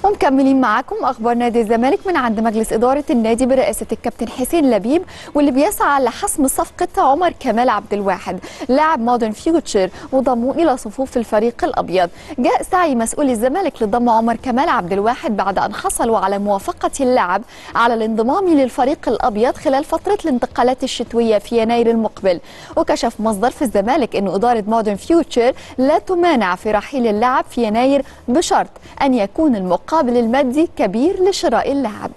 ومكملين معاكم اخبار نادي الزمالك من عند مجلس اداره النادي برئاسه الكابتن حسين لبيب واللي بيسعى لحسم صفقه عمر كمال عبد الواحد لاعب مودرن فيوتشر وضمه الى صفوف الفريق الابيض جاء سعي مسؤولي الزمالك لضم عمر كمال عبد الواحد بعد ان حصلوا على موافقه اللاعب على الانضمام للفريق الابيض خلال فتره الانتقالات الشتويه في يناير المقبل وكشف مصدر في الزمالك ان اداره مودرن فيوتشر لا تمانع في رحيل اللاعب في يناير بشرط ان يكون المقابل المادي كبير لشراء اللاعب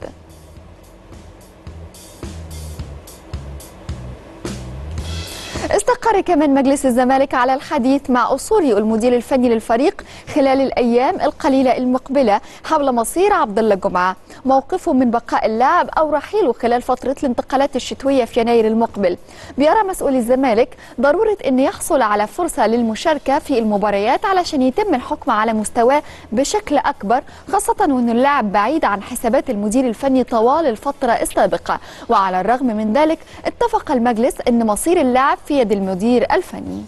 استقر كمان مجلس الزمالك على الحديث مع أسوري المدير الفني للفريق خلال الأيام القليلة المقبلة حول مصير عبد الله جمعة موقفه من بقاء اللاعب أو رحيله خلال فترة الانتقالات الشتوية في يناير المقبل بيرى مسؤول الزمالك ضرورة أن يحصل على فرصة للمشاركة في المباريات علشان يتم الحكم على مستواه بشكل أكبر خاصة وأن اللاعب بعيد عن حسابات المدير الفني طوال الفترة السابقة وعلى الرغم من ذلك اتفق المجلس أن مصير اللاعب في يد المدير الفني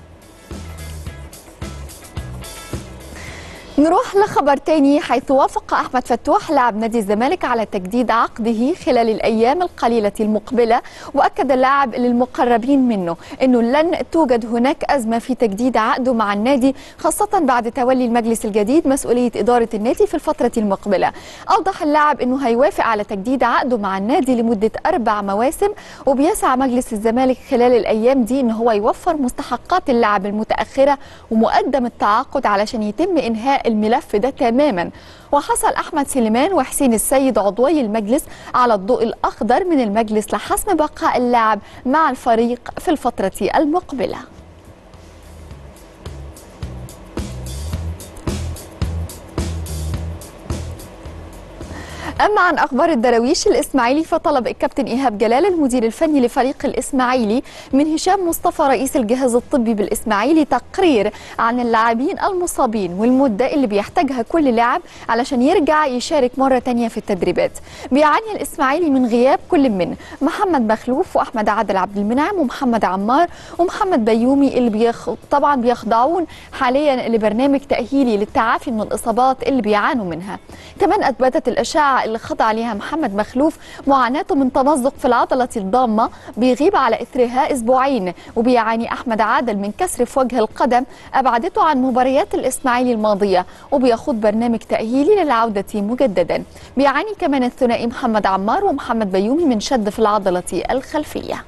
نروح لخبر تاني حيث وافق أحمد فتوح لاعب نادي الزمالك على تجديد عقده خلال الأيام القليلة المقبلة وأكد اللاعب للمقربين منه أنه لن توجد هناك أزمة في تجديد عقده مع النادي خاصة بعد تولي المجلس الجديد مسؤولية إدارة النادي في الفترة المقبلة أوضح اللاعب أنه هيوافق على تجديد عقده مع النادي لمدة أربع مواسم وبيسعى مجلس الزمالك خلال الأيام دي أنه هو يوفر مستحقات اللاعب المتأخرة ومقدم التعاقد علشان يتم إنهاء الملف ده تماما وحصل أحمد سليمان وحسين السيد عضوي المجلس على الضوء الأخضر من المجلس لحسم بقاء اللاعب مع الفريق في الفترة المقبلة أما عن أخبار الدراويش الإسماعيلي فطلب الكابتن إيهاب جلال المدير الفني لفريق الإسماعيلي من هشام مصطفى رئيس الجهاز الطبي بالإسماعيلي تقرير عن اللاعبين المصابين والمدة اللي بيحتاجها كل لاعب علشان يرجع يشارك مرة تانية في التدريبات بيعاني الإسماعيلي من غياب كل من محمد مخلوف وأحمد عادل عبد المنعم ومحمد عمار ومحمد بيومي اللي بيخ... طبعا بيخضعون حاليا لبرنامج تأهيلي للتعافي من الإصابات اللي بيعانوا منها كمان أثبتت الأشعة اللي خضع ليها محمد مخلوف معاناته من تمزق في العضلة الضامة بيغيب على إثرها أسبوعين وبيعاني أحمد عادل من كسر في وجه القدم أبعدته عن مباريات الإسماعيلي الماضية وبيخوض برنامج تأهيلي للعودة مجددا بيعاني كمان الثنائي محمد عمار ومحمد بيومي من شد في العضلة الخلفية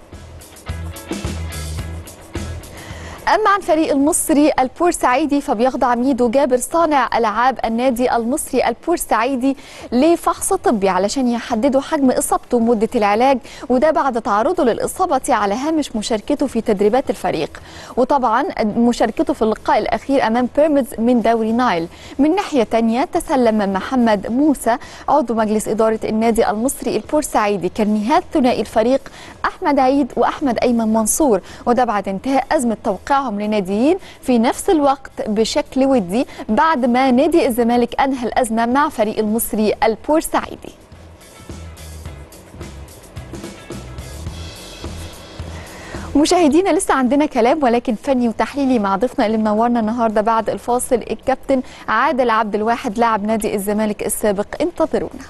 أما عن فريق المصري البورسعيدي فبيخضع ميدو جابر صانع ألعاب النادي المصري البورسعيدي لفحص طبي علشان يحددوا حجم إصابته ومدة العلاج وده بعد تعرضه للإصابة على هامش مشاركته في تدريبات الفريق وطبعا مشاركته في اللقاء الأخير أمام بيراميدز من دوري نايل من ناحية تانية تسلم محمد موسى عضو مجلس إدارة النادي المصري البورسعيدي كرنيهات ثنائي الفريق أحمد عيد وأحمد أيمن منصور وده بعد انتهاء أزمة توقيع توقيعهم لناديين في نفس الوقت بشكل ودي بعد ما نادي الزمالك انهى الازمه مع فريق المصري البورسعيدي. مشاهدينا لسه عندنا كلام ولكن فني وتحليلي مع ضيفنا اللي منورنا النهارده بعد الفاصل الكابتن عادل عبد الواحد لاعب نادي الزمالك السابق انتظرونا.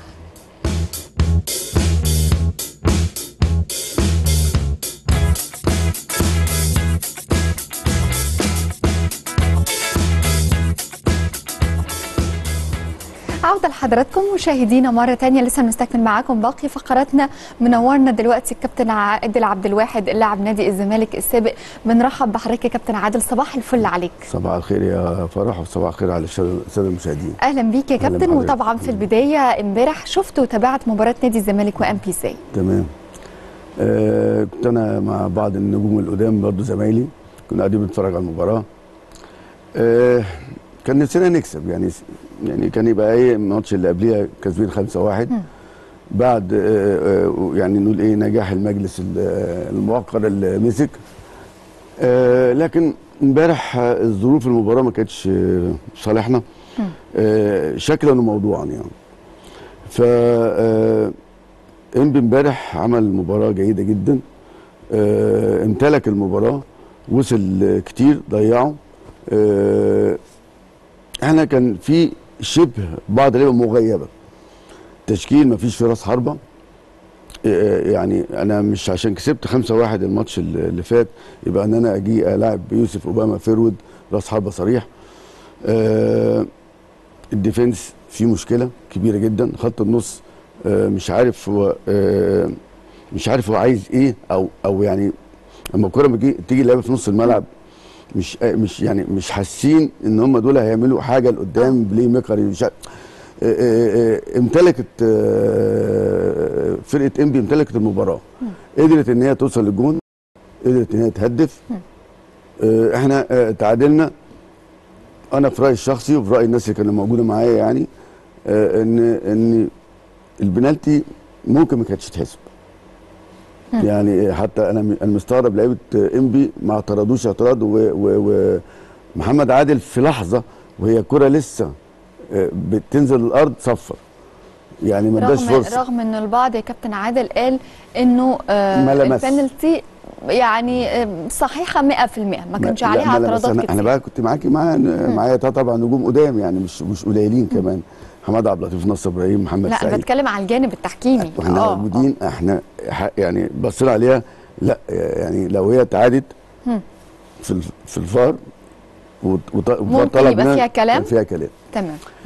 عودة لحضراتكم مشاهدينا مرة تانية لسه بنستكمل معاكم باقي فقراتنا منورنا دلوقتي الكابتن عادل عبد الواحد اللاعب نادي الزمالك السابق بنرحب بحضرتك يا كابتن عادل صباح الفل عليك صباح الخير يا فرح وصباح الخير على الساده المشاهدين اهلا بيك يا أهلاً كابتن بحضرتك. وطبعا في البداية امبارح شفت وتابعت مباراة نادي الزمالك وام بي سي تمام آه كنت انا مع بعض النجوم القدام برضه زمايلي كنا قاعدين بنتفرج على المباراه آه كان نفسنا نكسب يعني يعني كان يبقى ايه الماتش اللي قبليها كسبين 5-1 بعد آه آه يعني نقول ايه نجاح المجلس ال- آه، الموقر اللي مسك آه لكن امبارح آه، الظروف المباراه ما كانتش آه، صالحنا آه شكلا وموضوعا يعني ف آه، انبي امبارح عمل مباراه جيده جدا آه، امتلك المباراه وصل كتير ضيعه آه، احنا كان في شبه بعض اللعيبه مغيبه تشكيل مفيش فيه راس حربه آه، يعني انا مش عشان كسبت 5 1 الماتش اللي اللي فات يبقى ان انا اجي العب يوسف اوباما فيرود راس حربه صريح آه، الديفنس فيه مشكله كبيره جدا خط النص آه، مش عارف هو آه، مش عارف هو عايز ايه او او يعني لما الكوره بتجي تيجي اللعيبه في نص الملعب مش آه، مش يعني مش حاسين ان هم دول هيعملوا حاجه لقدام بلاي ميكر مش عارف. آه، آه، آه، امتلكت آه، فرقه انبي امتلكت المباراه قدرت ان هي توصل للجون قدرت ان هي تهدف آه، احنا آه، تعادلنا انا في رايي الشخصي وفي راي الناس اللي كانوا موجوده معايا يعني آه، ان ان البنالتي ممكن ما كانتش تحسب يعني حتى انا م- انا مستغرب لعيبه انبي ما اعترضوش اعتراض و- ومحمد عادل في لحظه وهي الكره لسه آه، بتنزل الارض صفر يعني ما اداش رغم فرصه رغم ان البعض يا كابتن عادل قال انه آه ما لمس. البنالتي يعني آه، صحيحه 100% ما كانش لا، عليها ما لا، بس اعتراضات انا, كتير أنا بقى كنت معاكي معايا معايا طبعا نجوم قدام يعني مش مش قليلين كمان حماد عبد اللطيف نصر ابراهيم محمد لا انا سعيد بتكلم على الجانب التحكيمي واحنا اه موجودين احنا ح- يعني بصينا عليها لا يعني لو هي اتعادت هم. في ال- في الفار وط- وط- والفار ممكن طلب يبقى منها- فيها كلام؟ كان فيها كلام تمام مم.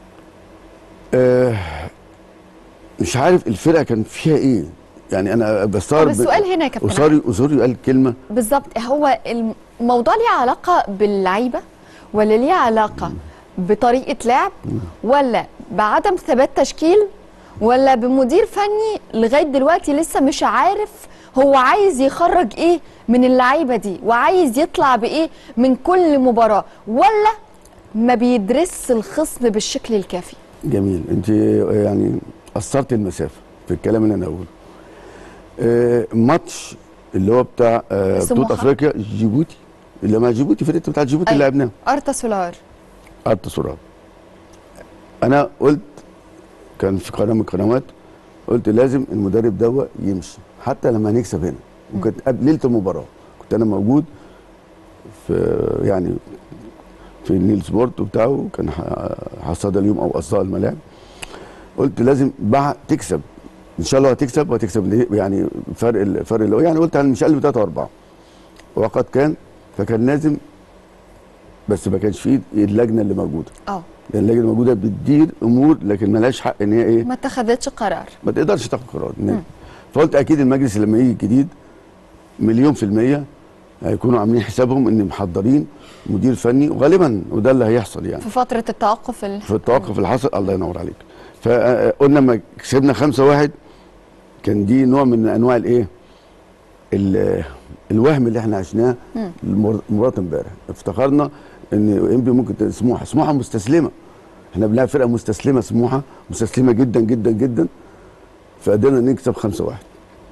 آه مش عارف الفرقه كان فيها ايه يعني انا بستغرب طب السؤال هنا يا كابتن اسوري اسوري قال كلمه بالظبط هو الموضوع ليه علاقه باللعيبه ولا ليه علاقه بطريقه لعب ولا بعدم ثبات تشكيل ولا بمدير فني لغايه دلوقتي لسه مش عارف هو عايز يخرج ايه من اللعيبه دي وعايز يطلع بايه من كل مباراه ولا ما بيدرس الخصم بالشكل الكافي جميل انت يعني قصرت المسافه في الكلام اللي انا اقوله آه ماتش اللي هو بتاع آه بطوله سموحة. افريقيا جيبوتي اللي ما جيبوتي فرقه بتاعت جيبوتي اللي لعبناها ارتا سولار ارت سرعه انا قلت كان في قناه من القنوات قلت لازم المدرب ده يمشي حتى لما هنكسب هنا وكنت قبل ليله المباراه كنت انا موجود في يعني في النيل سبورت وبتاعه وكان ح- حصاد اليوم او اصداء الملاعب قلت لازم بعد تكسب ان شاء الله هتكسب وهتكسب ليه؟ يعني فرق الفرق اللي هو يعني قلت أنا مش اقل من 3 4 وقد كان فكان لازم بس ما كانش فيه اللجنه اللي موجوده اه لان اللجنه الموجوده بتدير امور لكن ملهاش حق ان هي ايه ما اتخذتش قرار ما تقدرش تاخد قرار نهائي. فقلت اكيد المجلس لما يجي جديد مليون في الميه هيكونوا عاملين حسابهم ان محضرين مدير فني وغالبا وده اللي هيحصل يعني في فتره التوقف ال... في التوقف اللي حصل الله ينور عليك فقلنا لما كسبنا 5 1 كان دي نوع من انواع الايه ال- الوهم اللي احنا عشناه مم. المر- مباراه امبارح افتكرنا ان انبي ممكن ت- سموحه سموحه مستسلمه احنا بنلعب فرقه مستسلمه سموحه مستسلمه جدا جدا جدا فقدرنا نكسب 5 1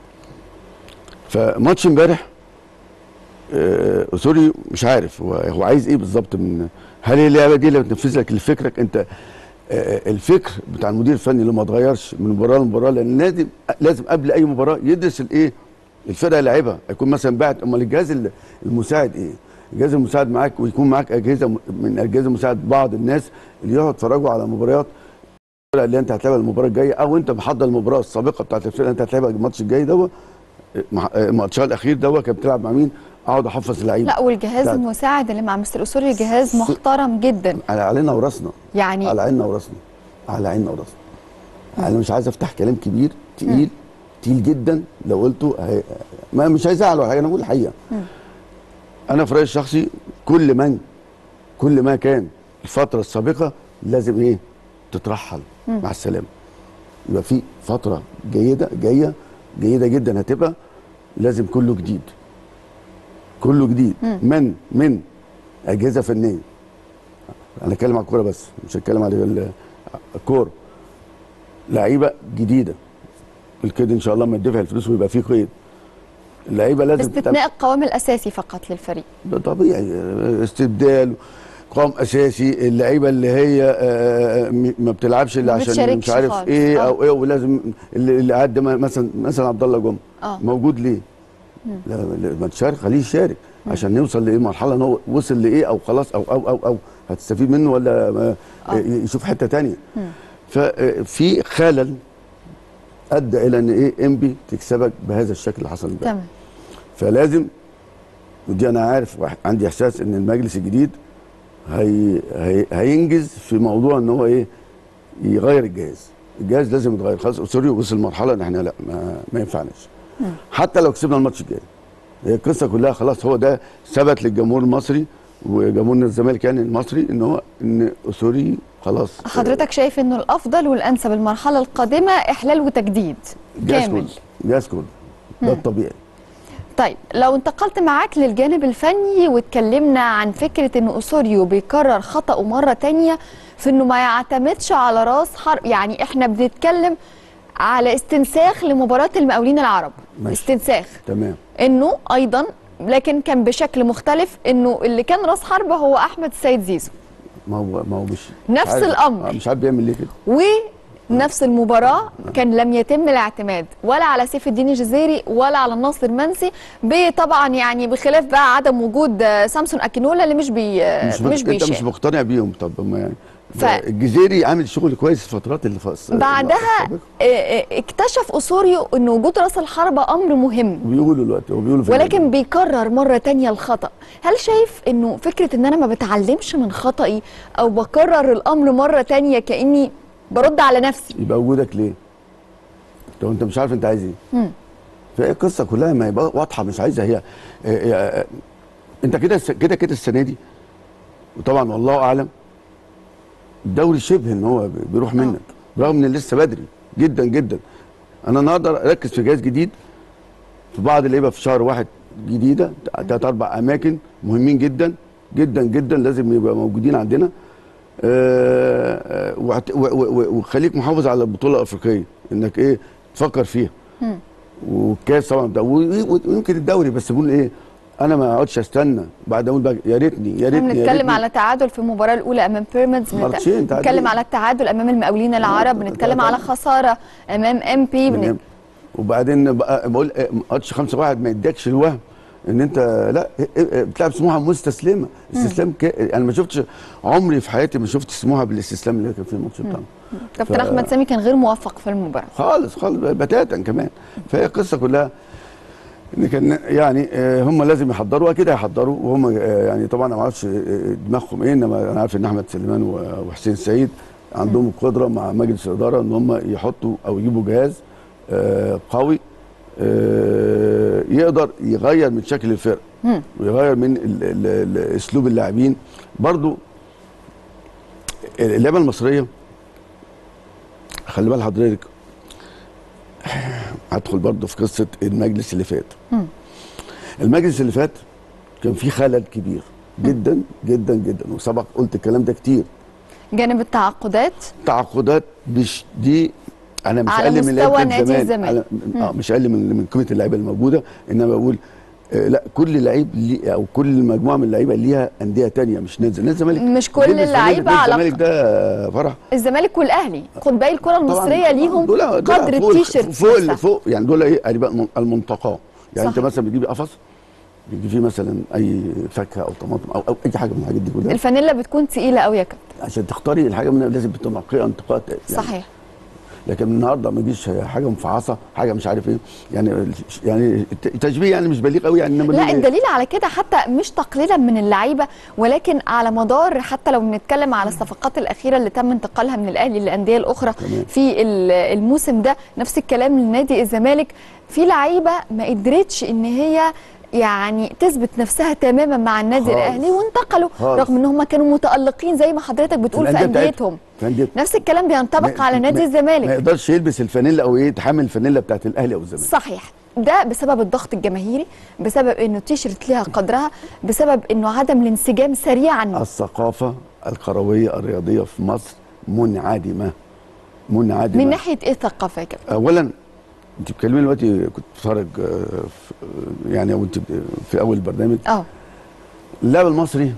فماتش امبارح آه، سوري مش عارف هو هو عايز ايه بالظبط من هل هي اللعبه دي اللي بتنفذ لك لفكرك انت آه، الفكر بتاع المدير الفني اللي ما اتغيرش من مباراه لمباراه لان لازم لازم قبل اي مباراه يدرس الايه الفرقه اللي لعبها يكون مثلا باعت امال الجهاز ال- المساعد ايه الجهاز المساعد معاك ويكون معاك اجهزه م- من اجهزه المساعد بعض الناس اللي يقعدوا يتفرجوا على مباريات الفرقه اللي انت هتلعبها المباراه الجايه او انت محضر المباراه السابقه بتاعت الفرقه اللي انت هتلعبها الماتش الجاي دوت مع- الماتش الاخير دوت كان بتلعب مع مين اقعد احفظ اللعيبه لا والجهاز لا. المساعد اللي مع مستر اسوري جهاز محترم جدا على علينا وراسنا يعني على عيننا وراسنا على عيننا وراسنا انا مش عايز افتح كلام كبير تقيل تقيل جدا لو قلته هي... ما مش عايز ازعل ولا حاجه انا بقول الحقيقه مم. انا في رايي الشخصي كل من كل ما كان الفتره السابقه لازم ايه تترحل مم. مع السلامه يبقى في فتره جيده جايه جيده جدا هتبقى لازم كله جديد كله جديد مم. من من اجهزه فنيه انا اتكلم على الكوره بس مش هتكلم على ال- الكوره لعيبه جديده الكيد ان شاء الله ما يدفع الفلوس ويبقى فيه قيد اللعيبه لازم باستثناء القوام الاساسي فقط للفريق ده طبيعي استبدال قوام اساسي اللعيبه اللي هي آه، م- ما بتلعبش الا ما عشان بتشاركش مش عارف خالص. ايه آه. او ايه ولازم اللي اللي قد ما- مثلا مثلا عبد الله جمعه اه موجود ليه؟ مم. لا لا، ما تشارك خليه يشارك عشان نوصل لايه مرحله ان هو وصل لايه او خلاص او او او او هتستفيد منه ولا ما- يشوف حته تانية ففي خلل ادى الى ان ايه انبي تكسبك بهذا الشكل اللي حصل امبارح تمام فلازم ودي انا عارف واحد- عندي احساس ان المجلس الجديد هي هي هينجز في موضوع ان هو ايه يغير الجهاز الجهاز لازم يتغير خلاص سوري وصل لمرحله ان احنا لا ما, ما ينفعناش حتى لو كسبنا الماتش الجاي هي القصه كلها خلاص هو ده ثبت للجمهور المصري وجمهورنا الزمالك يعني المصري ان هو ان سوري خلاص حضرتك شايف انه الافضل والانسب المرحله القادمه احلال وتجديد جهاز كامل كله جهاز كله ده الطبيعي طيب لو انتقلت معاك للجانب الفني واتكلمنا عن فكره ان اسوريو بيكرر خطأه مره تانية في انه ما يعتمدش على راس حرب يعني احنا بنتكلم على استنساخ لمباراه المقاولين العرب ماشي. استنساخ تمام انه ايضا لكن كان بشكل مختلف انه اللي كان راس حربه هو احمد السيد زيزو ما هو ما هو مش نفس عارف- الأمر. آه، مش عارف بيعمل ليه كده ونفس المباراة كان لم يتم الاعتماد ولا على سيف الدين الجزيري ولا على الناصر منسي طبعا يعني بخلاف بقى عدم وجود آه، سامسون اكينولا اللي مش بي آه، مش, مش مش انت مش بيشارك مقتنع بيهم طب ما يعني ف- ده الجزيري عامل شغل كويس الفترات اللي فاصله بعدها آه، آه، اكتشف اسوريو ان وجود راس الحربة امر مهم بيقولوا دلوقتي هو بيقولوا في ولكن بيكرر مرة تانية الخطأ هل شايف انه فكرة ان انا ما بتعلمش من خطأي او بكرر الامر مرة تانية كأني برد على نفسي يبقى وجودك ليه؟ لو انت مش عارف انت عايز ايه مم. فهي القصه كلها ما يبقى واضحه مش عايزه هي, هي, هي انت كده كده كده السنه دي وطبعا والله اعلم الدوري شبه ان هو بيروح منك رغم ان لسه بدري جدا جدا انا النهارده اركز في جهاز جديد في بعض اللعيبه في شهر واحد جديده ثلاث اربع اماكن مهمين جدا جدا جدا لازم يبقى موجودين عندنا آه، آه، وهت- و- و- و- وخليك محافظ على البطوله الافريقيه انك ايه تفكر فيها مم. والكاس طبعا ده و- و- ويمكن الدوري بس بقول ايه انا ما اقعدش استنى بعد اقول بقى يا ريتني يا احنا ريتني يا بنتكلم ريتني. على تعادل في المباراه الاولى امام بيراميدز بنت- ماتشين تعادل. بنتكلم على التعادل امام المقاولين العرب بنتكلم على خساره امام ام بي تمام. وبعدين بقى بقول إيه، ما اقعدش خمسة واحد ما يديكش الوهم ان انت لا إيه، إيه، بتلعب سموحه مستسلمه استسلام ك... انا ما شفتش عمري في حياتي ما شفت سموحه بالاستسلام اللي كان في الماتش بتاعنا كابتن ف- احمد سامي كان غير موفق في المباراه خالص خالص بتاتا كمان فهي القصه كلها ان كان يعني آه، هم لازم يحضروا واكيد هيحضروا وهم آه، يعني طبعا انا ما اعرفش آه، دماغهم ايه انما انا عارف ان احمد سليمان و- وحسين سعيد عندهم القدره مع مجلس الاداره ان هم يحطوا او يجيبوا جهاز آه، قوي آه، يقدر يغير من شكل الفرقه مم. ويغير من ال- ال- ال- اسلوب اللاعبين برضو اللعبه المصريه خلي بال حضرتك هدخل برضو في قصه المجلس اللي فات مم. المجلس اللي فات كان فيه خلل كبير جدا جدا جدا وسبق قلت الكلام ده كتير جانب التعاقدات تعاقدات مش دي انا مش على اقل من مستوى لعيبه نادي زمان الزمالك. على- اه مش اقل من من قيمه اللعيبه الموجوده انما بقول آه لا كل لعيب ليه او كل مجموعه من اللعيبه ليها انديه تانية مش نادي نادي الزمالك مش كل نادي الزمالك- اللعيبة نادي على- الزمالك ده آه، فرح الزمالك والاهلي خد باقي الكره المصريه ليهم دول دول قدر فوق ال- التيشيرت فوق ال- نفسها. فوق يعني دول ايه قريبا المنطقه يعني صح. انت مثلا بتجيب قفص بيجي فيه مثلا اي فاكهه او طماطم او, أو اي حاجه من الحاجات دي كلها الفانيلا بتكون تقيله قوي يا كابتن عشان تختاري الحاجه منها لازم تنقيها انتقاء يعني صحيح لكن النهارده ما يجيش حاجه مفعصه حاجه مش عارف ايه يعني يعني تشبيه يعني مش بليغ قوي يعني انما لا ليه- الدليل على كده حتى مش تقليلا من اللعيبه ولكن على مدار حتى لو بنتكلم على الصفقات الاخيره اللي تم انتقالها من الاهلي للانديه الاخرى تمام. في ال- الموسم ده نفس الكلام لنادي الزمالك في لعيبه ما قدرتش ان هي يعني تثبت نفسها تماما مع النادي خالص. الاهلي وانتقلوا خالص. رغم ان هم كانوا متالقين زي ما حضرتك بتقول في الأندية بتاعتهم. انديتهم في أنديتهم. نفس الكلام بينطبق ما- على نادي ما- الزمالك ما يقدرش يلبس الفانيلا او ايه يتحمل الفانيلا بتاعت الاهلي او الزمالك صحيح ده بسبب الضغط الجماهيري بسبب انه التيشيرت ليها قدرها بسبب انه عدم الانسجام سريعا الثقافه الكرويه الرياضيه في مصر منعدمه منعدمه من ناحيه ايه الثقافه يا كابتن اولا انت بتكلمي دلوقتي كنت بتتفرج آه، في- يعني وانت في اول البرنامج اه اللاعب المصري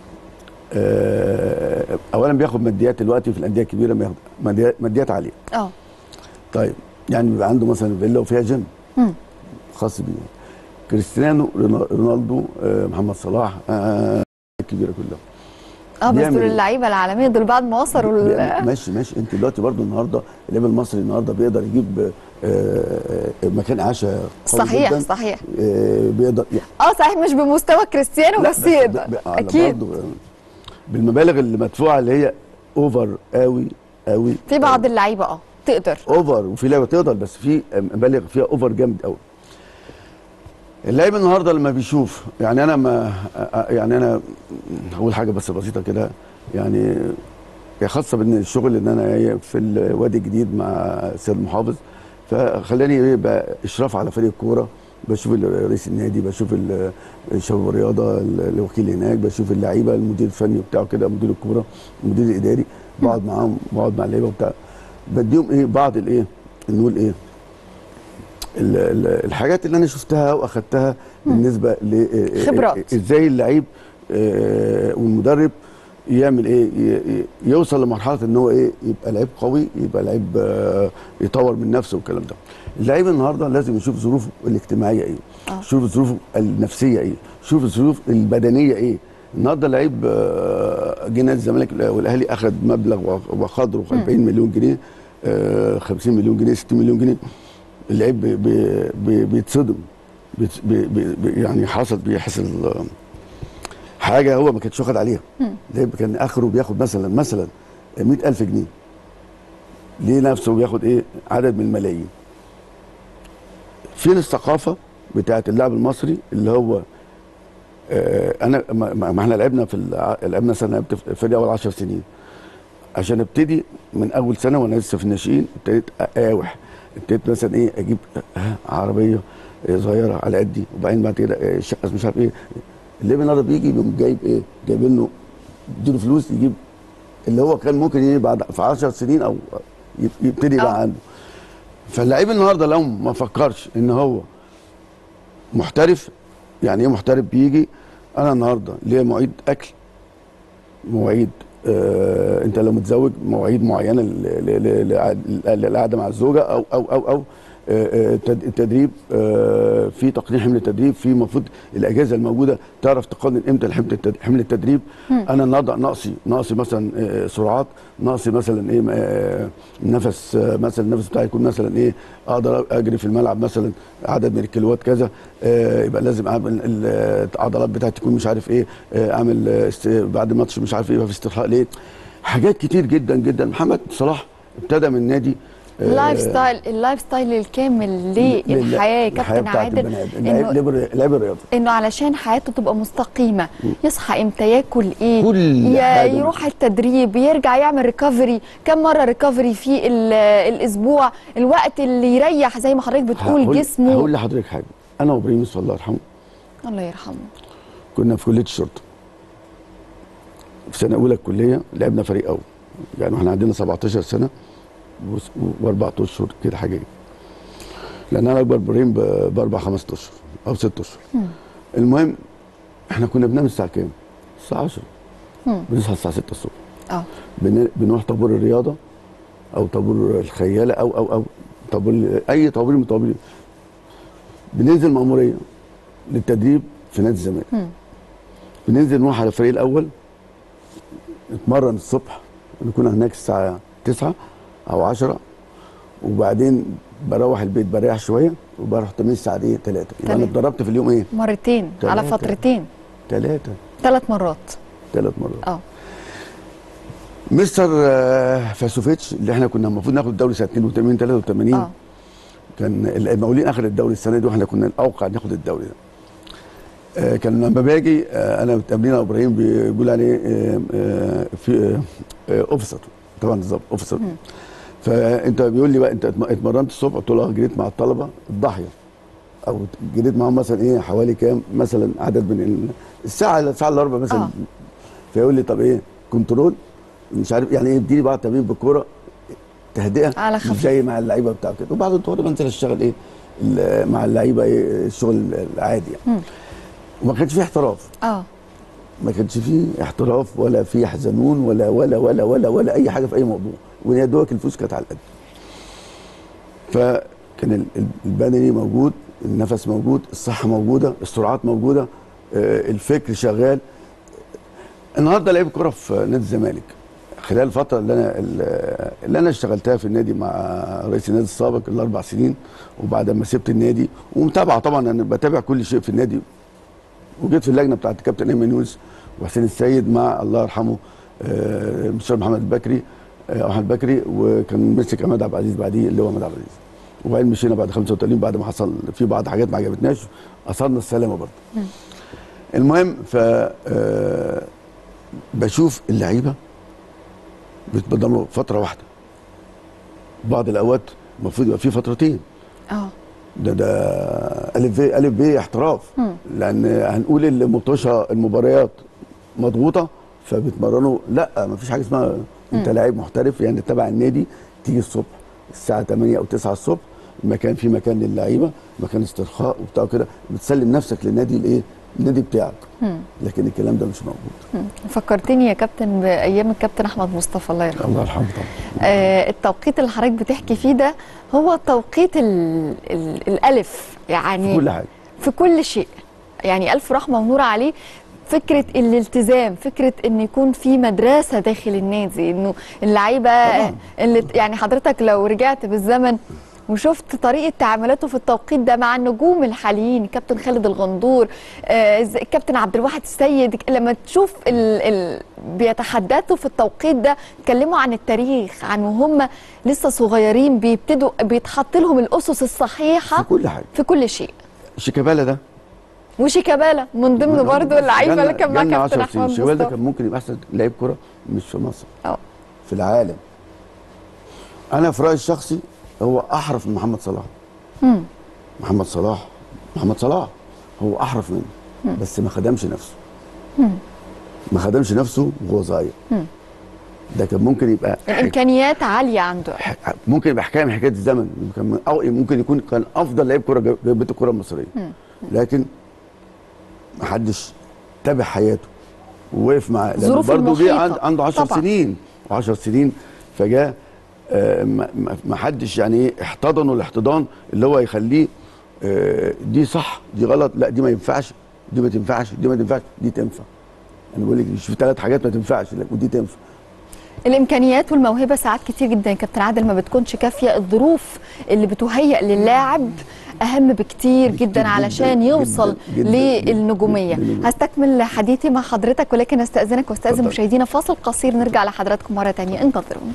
آه، اولا بياخد ماديات دلوقتي في الانديه الكبيره بياخد ماديات- ماديات عاليه اه طيب يعني بيبقى عنده مثلا فيلا وفيها جيم مم. خاص بيه كريستيانو رونا- رونالدو آه، محمد صلاح آه، الكبيره كلها اه بس بيعمل دول إيه؟ اللعيبه العالميه دول بعد ما وصلوا ال- بيعمل- ماشي ماشي انت دلوقتي برضو النهارده اللاعب المصري النهارده بيقدر يجيب آه، آه، مكان اعاشه قوي صحيح جدا. صحيح آه، بيقدر اه صحيح مش بمستوى كريستيانو لا، بس يقدر ب- ب- على اكيد برضو، آه، بالمبالغ اللي مدفوعه اللي هي اوفر قوي قوي في بعض اللعيبه اه تقدر اوفر وفي لعيبه تقدر بس في مبالغ فيها اوفر جامد قوي اللعيب النهارده لما بيشوف يعني انا ما يعني انا هقول حاجه بس بسيطه كده يعني هي خاصه بان الشغل ان انا إيه في الوادي الجديد مع السيد المحافظ فخلاني ايه بقى اشراف على فريق الكوره بشوف ال- رئيس النادي بشوف ال- الشباب الرياضه ال- الوكيل هناك بشوف اللعيبه المدير الفني بتاعه كده مدير الكوره المدير الاداري بقعد معاهم بقعد مع اللعيبه وبتاع بديهم ايه بعض الايه نقول ايه ال- ال- الحاجات اللي انا شفتها واخدتها بالنسبه ل خبرات. ازاي اللعيب آه، والمدرب يعمل ايه ي- ي- يوصل لمرحله ان هو ايه يبقى لعيب قوي يبقى لعيب آه، يطور من نفسه والكلام ده اللعيب النهارده لازم يشوف ظروفه الاجتماعيه ايه آه. شوف ظروفه النفسيه ايه شوف الظروف البدنيه ايه النهارده لعيب آه، جه نادي الزمالك والاهلي اخذ مبلغ وقدره 40 مليون جنيه آه، 50 مليون جنيه 60 مليون جنيه اللعيب بي- بي- بي- بيتصدم بيت- بي- بي- بي- يعني حصل بيحصل آه، حاجه هو ما كانش واخد عليها اللعيب كان اخره بياخد مثلا مثلا 100000 جنيه ليه نفسه بياخد ايه عدد من الملايين فين الثقافه بتاعت اللاعب المصري اللي هو آه انا ما ما- ما احنا لعبنا في الع- لعبنا سنه لعبت في الفريق اول 10 سنين عشان ابتدي من اول سنه وانا لسه في الناشئين ابتديت اقاوح ابتديت مثلا ايه اجيب آه عربيه آه، صغيره على قدي وبعدين بعد كده آه، شقه مش عارف ايه اللي النهارده بيجي يقوم جايب ايه جايب له اديله فلوس يجيب اللي هو كان ممكن ايه بعد في 10 سنين او يب- يبتدي آه. يبقى عنده فاللعيب النهارده لو ما فكرش ان هو محترف يعني ايه محترف بيجي انا النهارده ليا مواعيد اكل مواعيد آه انت لو متزوج مواعيد معينه ل- ل- ل- ل- للقعده مع الزوجه او او او او آه، آه، تد- التدريب آه، في تقنين حمل التدريب في المفروض الاجهزه الموجوده تعرف تقنن امتى حمل التد- حمل التدريب انا النهارده ناقصي ناقصي مثلا آه، سرعات ناقصي مثلا ايه آه، نفس آه، مثلا النفس بتاعي يكون مثلا ايه اقدر اجري في الملعب مثلا عدد من الكيلوات كذا آه، يبقى لازم اعمل ال- العضلات بتاعتي تكون مش عارف ايه آه، اعمل آه، است- بعد الماتش مش عارف ايه يبقى في استرخاء ليه حاجات كتير جدا جدا محمد صلاح ابتدى من نادي آه، اللايف ستايل اللايف ستايل الكامل للحياه يا الحياه كابتن بتاعت عادل البني ادم لعيب انه لعيب- لعيب الرياضه انه علشان حياته تبقى مستقيمه يصحى امتى ياكل ايه كل ي- حاجة. يروح التدريب يرجع يعمل ريكفري كم مره ريكفري في ال- الاسبوع الوقت اللي يريح زي ما حضرتك بتقول هقول- جسمه هقول لحضرتك حاجه انا وابراهيم يوسف الله يرحمه الله يرحمه كنا في كليه الشرطه في سنه اولى الكليه لعبنا فريق اول يعني احنا عندنا 17 سنه واربع اشهر كده حاجه كده. لان انا اكبر ابراهيم ب- باربع خمس اشهر او ست اشهر المهم احنا كنا بننام الساعه كام؟ الساعه 10 مم. بنصحى الساعه 6 الصبح اه بن- بنروح طابور الرياضه او طابور الخياله او او او طابور اي طابور من الطوابير بننزل مأموريه للتدريب في نادي الزمالك مم. بننزل نروح على الفريق الاول نتمرن الصبح نكون هناك الساعه 9 او 10 وبعدين بروح البيت بريح شويه وبروح تمرين الساعه ايه 3 يبقى انا تمام. اتدربت في اليوم ايه؟ مرتين على تلاتة. فترتين ثلاثه ثلاث مرات ثلاث مرات اه مستر آه، فاسوفيتش اللي احنا كنا المفروض ناخد الدوري سنه 82 83 اه كان المقاولين اخذ الدوري السنه دي واحنا كنا الاوقع ناخد الدوري ده آه، كان لما باجي آه، انا تمرين ابراهيم بيقول عليه آه، آه، في اوفيسر طبعا بالظبط اوفيسر فانت بيقول لي بقى انت اتم- اتمرنت الصبح قلت له اه جريت مع الطلبه الضاحيه او جريت معاهم مثلا ايه حوالي كام مثلا عدد من ال- الساعه الساعه الا ربع مثلا آه. فيقول لي طب ايه كنترول مش عارف يعني ايه اديني بقى تمرين بالكوره تهدئه على مش خفيف. زي مع اللعيبه بتاع كده وبعد الظهر بنزل اشتغل ايه ال- مع اللعيبه ايه الشغل العادي يعني مم. وما كانش فيه احتراف اه ما كانش فيه احتراف ولا فيه حزنون ولا ولا ولا ولا ولا اي حاجه في اي موضوع ويا دوبك الفلوس كانت على القد فكان ال- ال- البدني موجود النفس موجود الصحه موجوده السرعات موجوده آه، الفكر شغال النهارده لعيب كره في نادي الزمالك خلال الفتره اللي انا اللي انا اشتغلتها في النادي مع رئيس النادي السابق الاربع سنين وبعد ما سبت النادي ومتابعه طبعا انا بتابع كل شيء في النادي وجيت في اللجنه بتاعت الكابتن ايمن يونس وحسين السيد مع الله يرحمه آه، المستشار محمد البكري آه، احمد بكري وكان مسك عماد عبد العزيز بعديه اللي هو عماد عبد العزيز وبعدين مشينا بعد 35 بعد ما حصل في بعض حاجات ما عجبتناش اثرنا السلامه برضه المهم ف آه، بشوف اللعيبه بيتبدلوا فتره واحده بعض الاوقات المفروض يبقى في فترتين اه ده ده الف ب الف ب احتراف مم. لان هنقول المطوشه المباريات مضغوطه فبيتمرنوا لا ما فيش حاجه اسمها انت مم. لاعب محترف يعني تبع النادي تيجي الصبح الساعه 8 او 9 الصبح المكان في مكان للعيبه مكان استرخاء وبتاع كده بتسلم نفسك للنادي الايه النادي بتاعك مم. لكن الكلام ده مش موجود مم. فكرتني يا كابتن بايام الكابتن احمد مصطفى الله يرحمه الله يرحمه طبعا آه التوقيت اللي حضرتك بتحكي فيه ده هو توقيت ال ال الالف يعني في كل حاجه في كل شيء يعني الف رحمه ونور عليه فكره الالتزام فكره ان يكون في مدرسه داخل النادي انه اللعيبه اللي يعني حضرتك لو رجعت بالزمن وشفت طريقه تعاملاته في التوقيت ده مع النجوم الحاليين كابتن خالد الغندور آه إز- الكابتن عبد الواحد السيد لما تشوف ال ال بيتحدثوا في التوقيت ده اتكلموا عن التاريخ عن وهم لسه صغيرين بيبتدوا بيتحط لهم الاسس الصحيحه في كل حاجه في كل شيء شيكابالا ده وشيكابالا من ضمن برضه اللعيبه اللي كان مع جالنا كابتن 10 سنين احمد شيكابالا ده مصطفى كان ممكن يبقى احسن لعيب كره مش في مصر اه في العالم انا في رايي الشخصي هو احرف من محمد صلاح مم. محمد صلاح محمد صلاح هو احرف منه مم. بس ما خدمش نفسه مم. ما خدمش نفسه وهو صغير مم. ده كان ممكن يبقى الامكانيات عاليه عنده ممكن يبقى حكايه من حكايه الزمن كان من- او ممكن يكون كان افضل لعيب كره جاب- جابته الكره المصريه مم. لكن ما حدش تابع حياته ووقف معاه لأن ظروف برضه جه المحيطة. عند عنده 10 طبعاً. سنين 10 سنين فجاء آه، ما- ما ما حدش يعني ايه احتضنه الاحتضان اللي هو يخليه آه، دي صح دي غلط لا دي ما ينفعش دي ما تنفعش دي ما تنفعش دي تنفع انا بقول لك مش في ثلاث حاجات ما تنفعش لا ودي تنفع الامكانيات والموهبه ساعات كتير جدا يا كابتن عادل ما بتكونش كافيه الظروف اللي بتهيئ للاعب اهم بكتير جدا علشان يوصل جداً، للنجوميه هستكمل حديثي مع حضرتك ولكن استاذنك واستاذن مشاهدينا فاصل قصير نرجع لحضراتكم مره تانية انتظرونا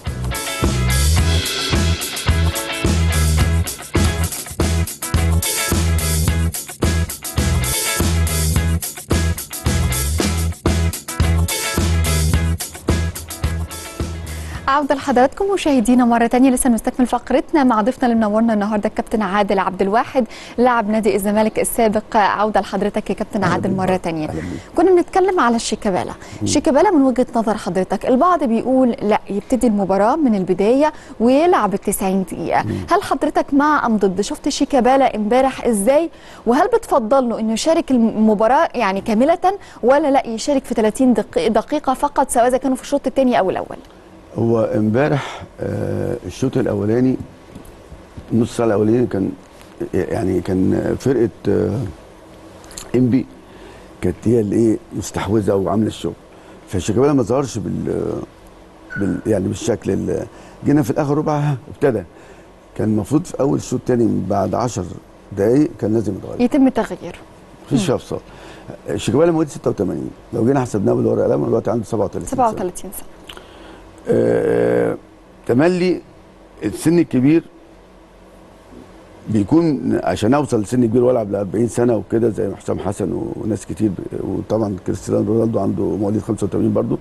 عودة لحضراتكم مشاهدينا مرة تانية لسه نستكمل فقرتنا مع ضيفنا اللي منورنا النهارده الكابتن عادل عبد الواحد لاعب نادي الزمالك السابق عودة لحضرتك يا كابتن عادل مرة تانية كنا بنتكلم على الشيكابالا شيكابالا من وجهة نظر حضرتك البعض بيقول لا يبتدي المباراة من البداية ويلعب ال 90 دقيقة هل حضرتك مع أم ضد شفت شيكابالا امبارح ازاي وهل بتفضل له انه يشارك المباراة يعني كاملة ولا لا يشارك في 30 دقيقة, دقيقة فقط سواء اذا كانوا في الشوط الثاني او الاول هو امبارح آه، الشوط الاولاني النص ساعه الاولاني كان يعني كان فرقه ام بي كانت هي اللي ايه مستحوذه وعامله الشغل فشيكابالا ما ظهرش بال, بال يعني بالشكل اللي جينا في الاخر ربع ها، ابتدى كان المفروض في اول الشوط الثاني بعد 10 دقائق كان لازم يتغير يتم التغيير مفيش فيها فصال شيكابالا مواليد 86 لو جينا حسبناه بالورقه والقلم دلوقتي عنده 37 سنه 37 سنة آه، تملي السن الكبير بيكون عشان اوصل لسن كبير والعب ل 40 سنه وكده زي حسام حسن وناس كتير ب- وطبعا كريستيانو رونالدو عنده مواليد 85 برضه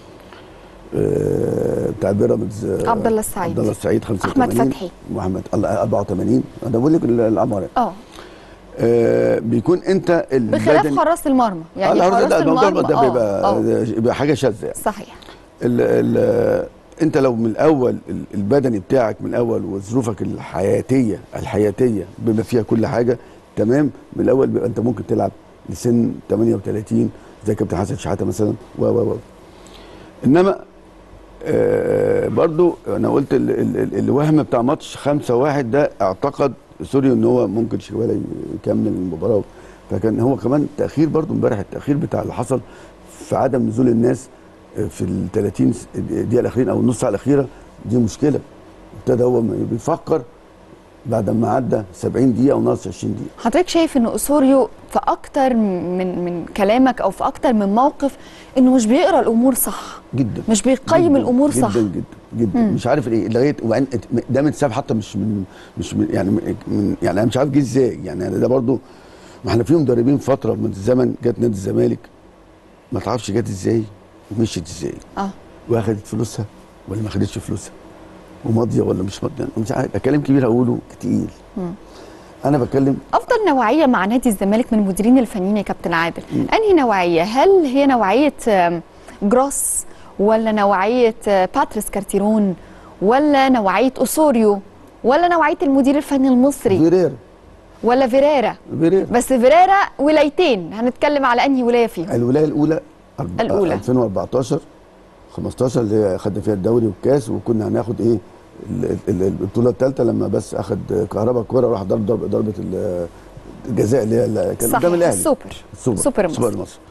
آه، بتاع بيراميدز آه، عبد الله السعيد. عبد الله السعيد 85 أحمد فتحي. محمد الله 84 انا بقول لك ال- الاعمار اه آه، بيكون انت بخلاف البدني- حراس المرمى يعني آه، لا، حراس ده الموضوع المرمى ده آه، بيبقى آه. بيبقى حاجه شاذه يعني صحيح ال ال انت لو من الاول ال- البدني بتاعك من الاول وظروفك الحياتيه الحياتيه بما فيها كل حاجه تمام من الاول بيبقى انت ممكن تلعب لسن 38 زي كابتن حسن شحاته مثلا و و و انما آه برضو انا قلت ال ال ال الوهم بتاع ماتش 5 1 ده اعتقد سوري ان هو ممكن شيكابالا يكمل المباراه فكان هو كمان تاخير برضو امبارح التاخير بتاع اللي حصل في عدم نزول الناس في ال 30 دقيقه الاخيرين او النص ساعه الاخيره دي مشكله ابتدى هو بيفكر بعد ما عدى 70 دقيقه وناقص 20 دقيقه حضرتك شايف ان اسوريو في اكتر من من كلامك او في اكتر من موقف انه مش بيقرا الامور صح جدا مش بيقيم جداً الامور صح جدا جدا جدا مم. مش عارف ليه لغايه وبعدين ده متساب حتى مش من مش من يعني من يعني انا مش عارف جه ازاي يعني أنا ده برضو ما احنا في مدربين فتره من الزمن جت نادي الزمالك ما تعرفش جت ازاي ومشيت ازاي اه واخدت فلوسها ولا ما خدتش فلوسها وماضيه ولا مش ماضيه أنا مش عارف كلام كبير هقوله تقيل مم. انا بتكلم افضل نوعيه مع نادي الزمالك من المديرين الفنيين يا كابتن عادل انهي نوعيه هل هي نوعيه آم، جروس ولا نوعيه آه، باتريس كارتيرون ولا نوعيه اسوريو ولا نوعيه المدير الفني المصري فيريرا ولا فيريرا فيريرا بس فيريرا ولايتين هنتكلم على انهي ولايه فيهم الولايه الاولى أرب- الأولى. 2014 15 اللي هي خدنا فيها الدوري والكاس وكنا هناخد ايه ال- ال- البطوله الثالثه لما بس اخد كهربا الكوره وراح ضرب ضرب ضربه ال- الجزاء اللي هي اللي كان صحيح قدام الاهلي السوبر السوبر سوبر سوبر مصر. مصر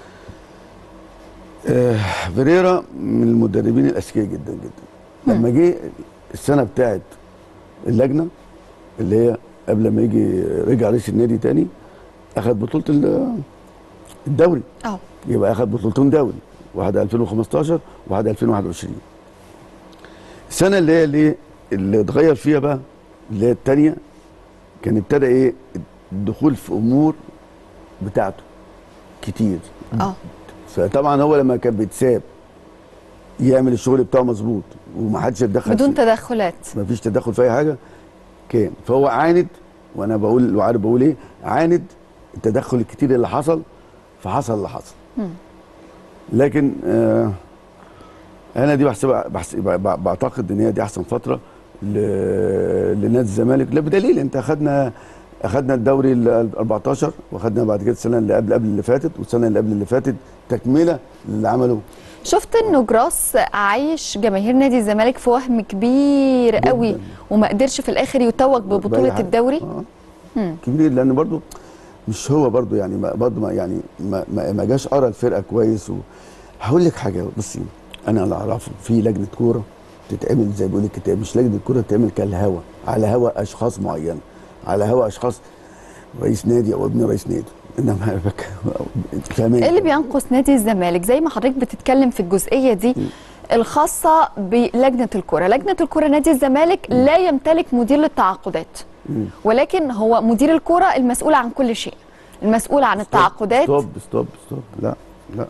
آه فيريرا من المدربين الاذكياء جدا جدا لما جه السنه بتاعت اللجنه اللي هي قبل ما يجي رجع رئيس النادي تاني اخذ بطوله ال- الدوري اه يبقى اخذ بطولتين دوري واحده 2015 وواحده 2021 السنه اللي هي اللي, اللي اتغير فيها بقى اللي هي الثانيه كان ابتدى ايه الدخول في امور بتاعته كتير اه فطبعا هو لما كان بيتساب يعمل الشغل بتاعه مظبوط ومحدش يتدخل بدون فيه. تدخلات مفيش تدخل في اي حاجه كان فهو عاند وانا بقول وعارف بقول ايه عاند التدخل الكتير اللي حصل فحصل اللي حصل مم. لكن آه انا دي بحسبها بحسب ب- بعتقد ان هي دي احسن فتره ل- لنادي الزمالك لا بدليل انت اخدنا اخدنا الدوري ال 14 واخدنا بعد كده السنه اللي قبل قبل اللي فاتت والسنه اللي قبل اللي فاتت تكمله للي عمله شفت انه جراس عايش جماهير نادي الزمالك في وهم كبير قوي وما قدرش في الاخر يتوج بأي ببطوله حاجة. الدوري مم. كبير لان برضو مش هو برضو يعني ما برضو ما يعني ما, ما, ما جاش قرا الفرقه كويس و... هقول لك حاجه بصي انا اللي اعرفه في لجنه كوره تتعمل زي بيقول الكتاب مش لجنه كوره تتعمل كالهوا على هوا اشخاص معينه على هوا اشخاص رئيس نادي او ابن رئيس نادي انما بك... فاهمين ايه اللي بينقص نادي الزمالك زي ما حضرتك بتتكلم في الجزئيه دي الخاصه بلجنه الكره لجنه الكره نادي الزمالك لا يمتلك مدير للتعاقدات مم. ولكن هو مدير الكره المسؤول عن كل شيء المسؤول عن التعاقدات ستوب ستوب ستوب لا لا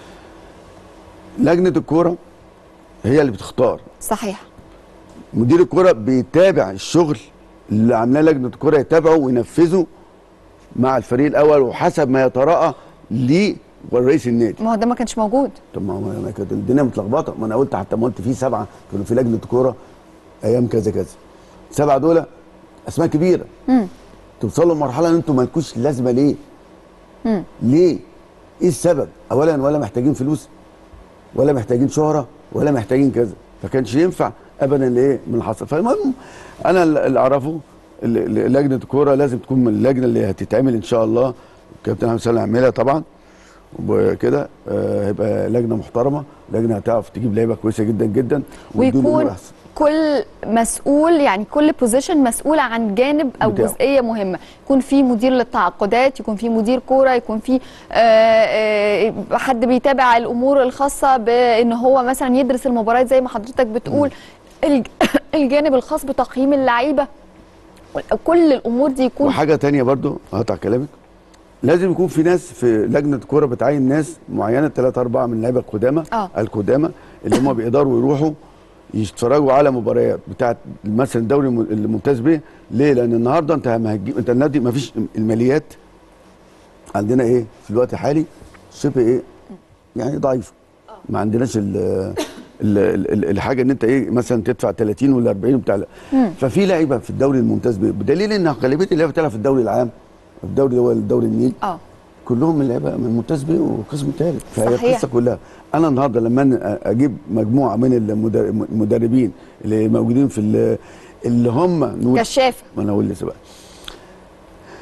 لجنه الكوره هي اللي بتختار صحيح مدير الكرة بيتابع الشغل اللي عاملاه لجنة الكرة يتابعه وينفذه مع الفريق الأول وحسب ما يتراءى ليه والرئيس النادي ما هو ده ما كانش موجود طب ما هو ما كانت الدنيا متلخبطة ما أنا قلت حتى ما قلت في سبعة كانوا في لجنة كورة أيام كذا كذا السبعة دول أسماء كبيرة مم. توصلوا لمرحلة إن أنتوا مالكوش لازمة ليه؟ مم. ليه؟ ايه السبب؟ اولا ولا محتاجين فلوس ولا محتاجين شهره ولا محتاجين كذا فكانش ينفع ابدا الايه من اللي حصل فالمهم انا اللي اعرفه ال- ال- لجنه الكوره لازم تكون من اللجنه اللي هتتعمل ان شاء الله الكابتن احمد سالم هيعملها طبعا وكده آه، هيبقى لجنه محترمه لجنه هتعرف تجيب لعيبه كويسه جدا جدا وتدول ويكون أمور أحسن. كل مسؤول يعني كل بوزيشن مسؤول عن جانب او بتاعه. جزئيه مهمه يكون في مدير للتعاقدات يكون في مدير كوره يكون في آه، آه، حد بيتابع الامور الخاصه بان هو مثلا يدرس المباريات زي ما حضرتك بتقول الج- الجانب الخاص بتقييم اللعيبه كل الامور دي يكون وحاجه تانية برضو هقطع كلامك لازم يكون في ناس في لجنه كوره بتعين ناس معينه ثلاثة أربعة من اللعيبه القدامى آه. القدامى اللي هم بيقدروا يروحوا يتفرجوا على مباريات بتاعه مثلا الدوري الم- الممتاز به ليه؟ لان النهارده انت ما هتجيب انت النادي ما فيش الماليات عندنا ايه في الوقت الحالي شبه ايه يعني ضعيفه ما عندناش ال ال- ال- ال- الحاجه ان انت ايه مثلا تدفع 30 ولا 40 بتاع مم. ففي لعيبه في الدوري الممتاز به بدليل ان غالبيه اللعيبه بتلعب في الدوري العام الدوري اللي هو الدوري النيل اه كلهم من لعيبه من ممتاز بيه وقسم ثالث فهي صحيح. القصه كلها انا النهارده لما أنا اجيب مجموعه من المدر- المدربين اللي موجودين في ال- اللي هم نقول كشافه ما انا اقول لسه بقى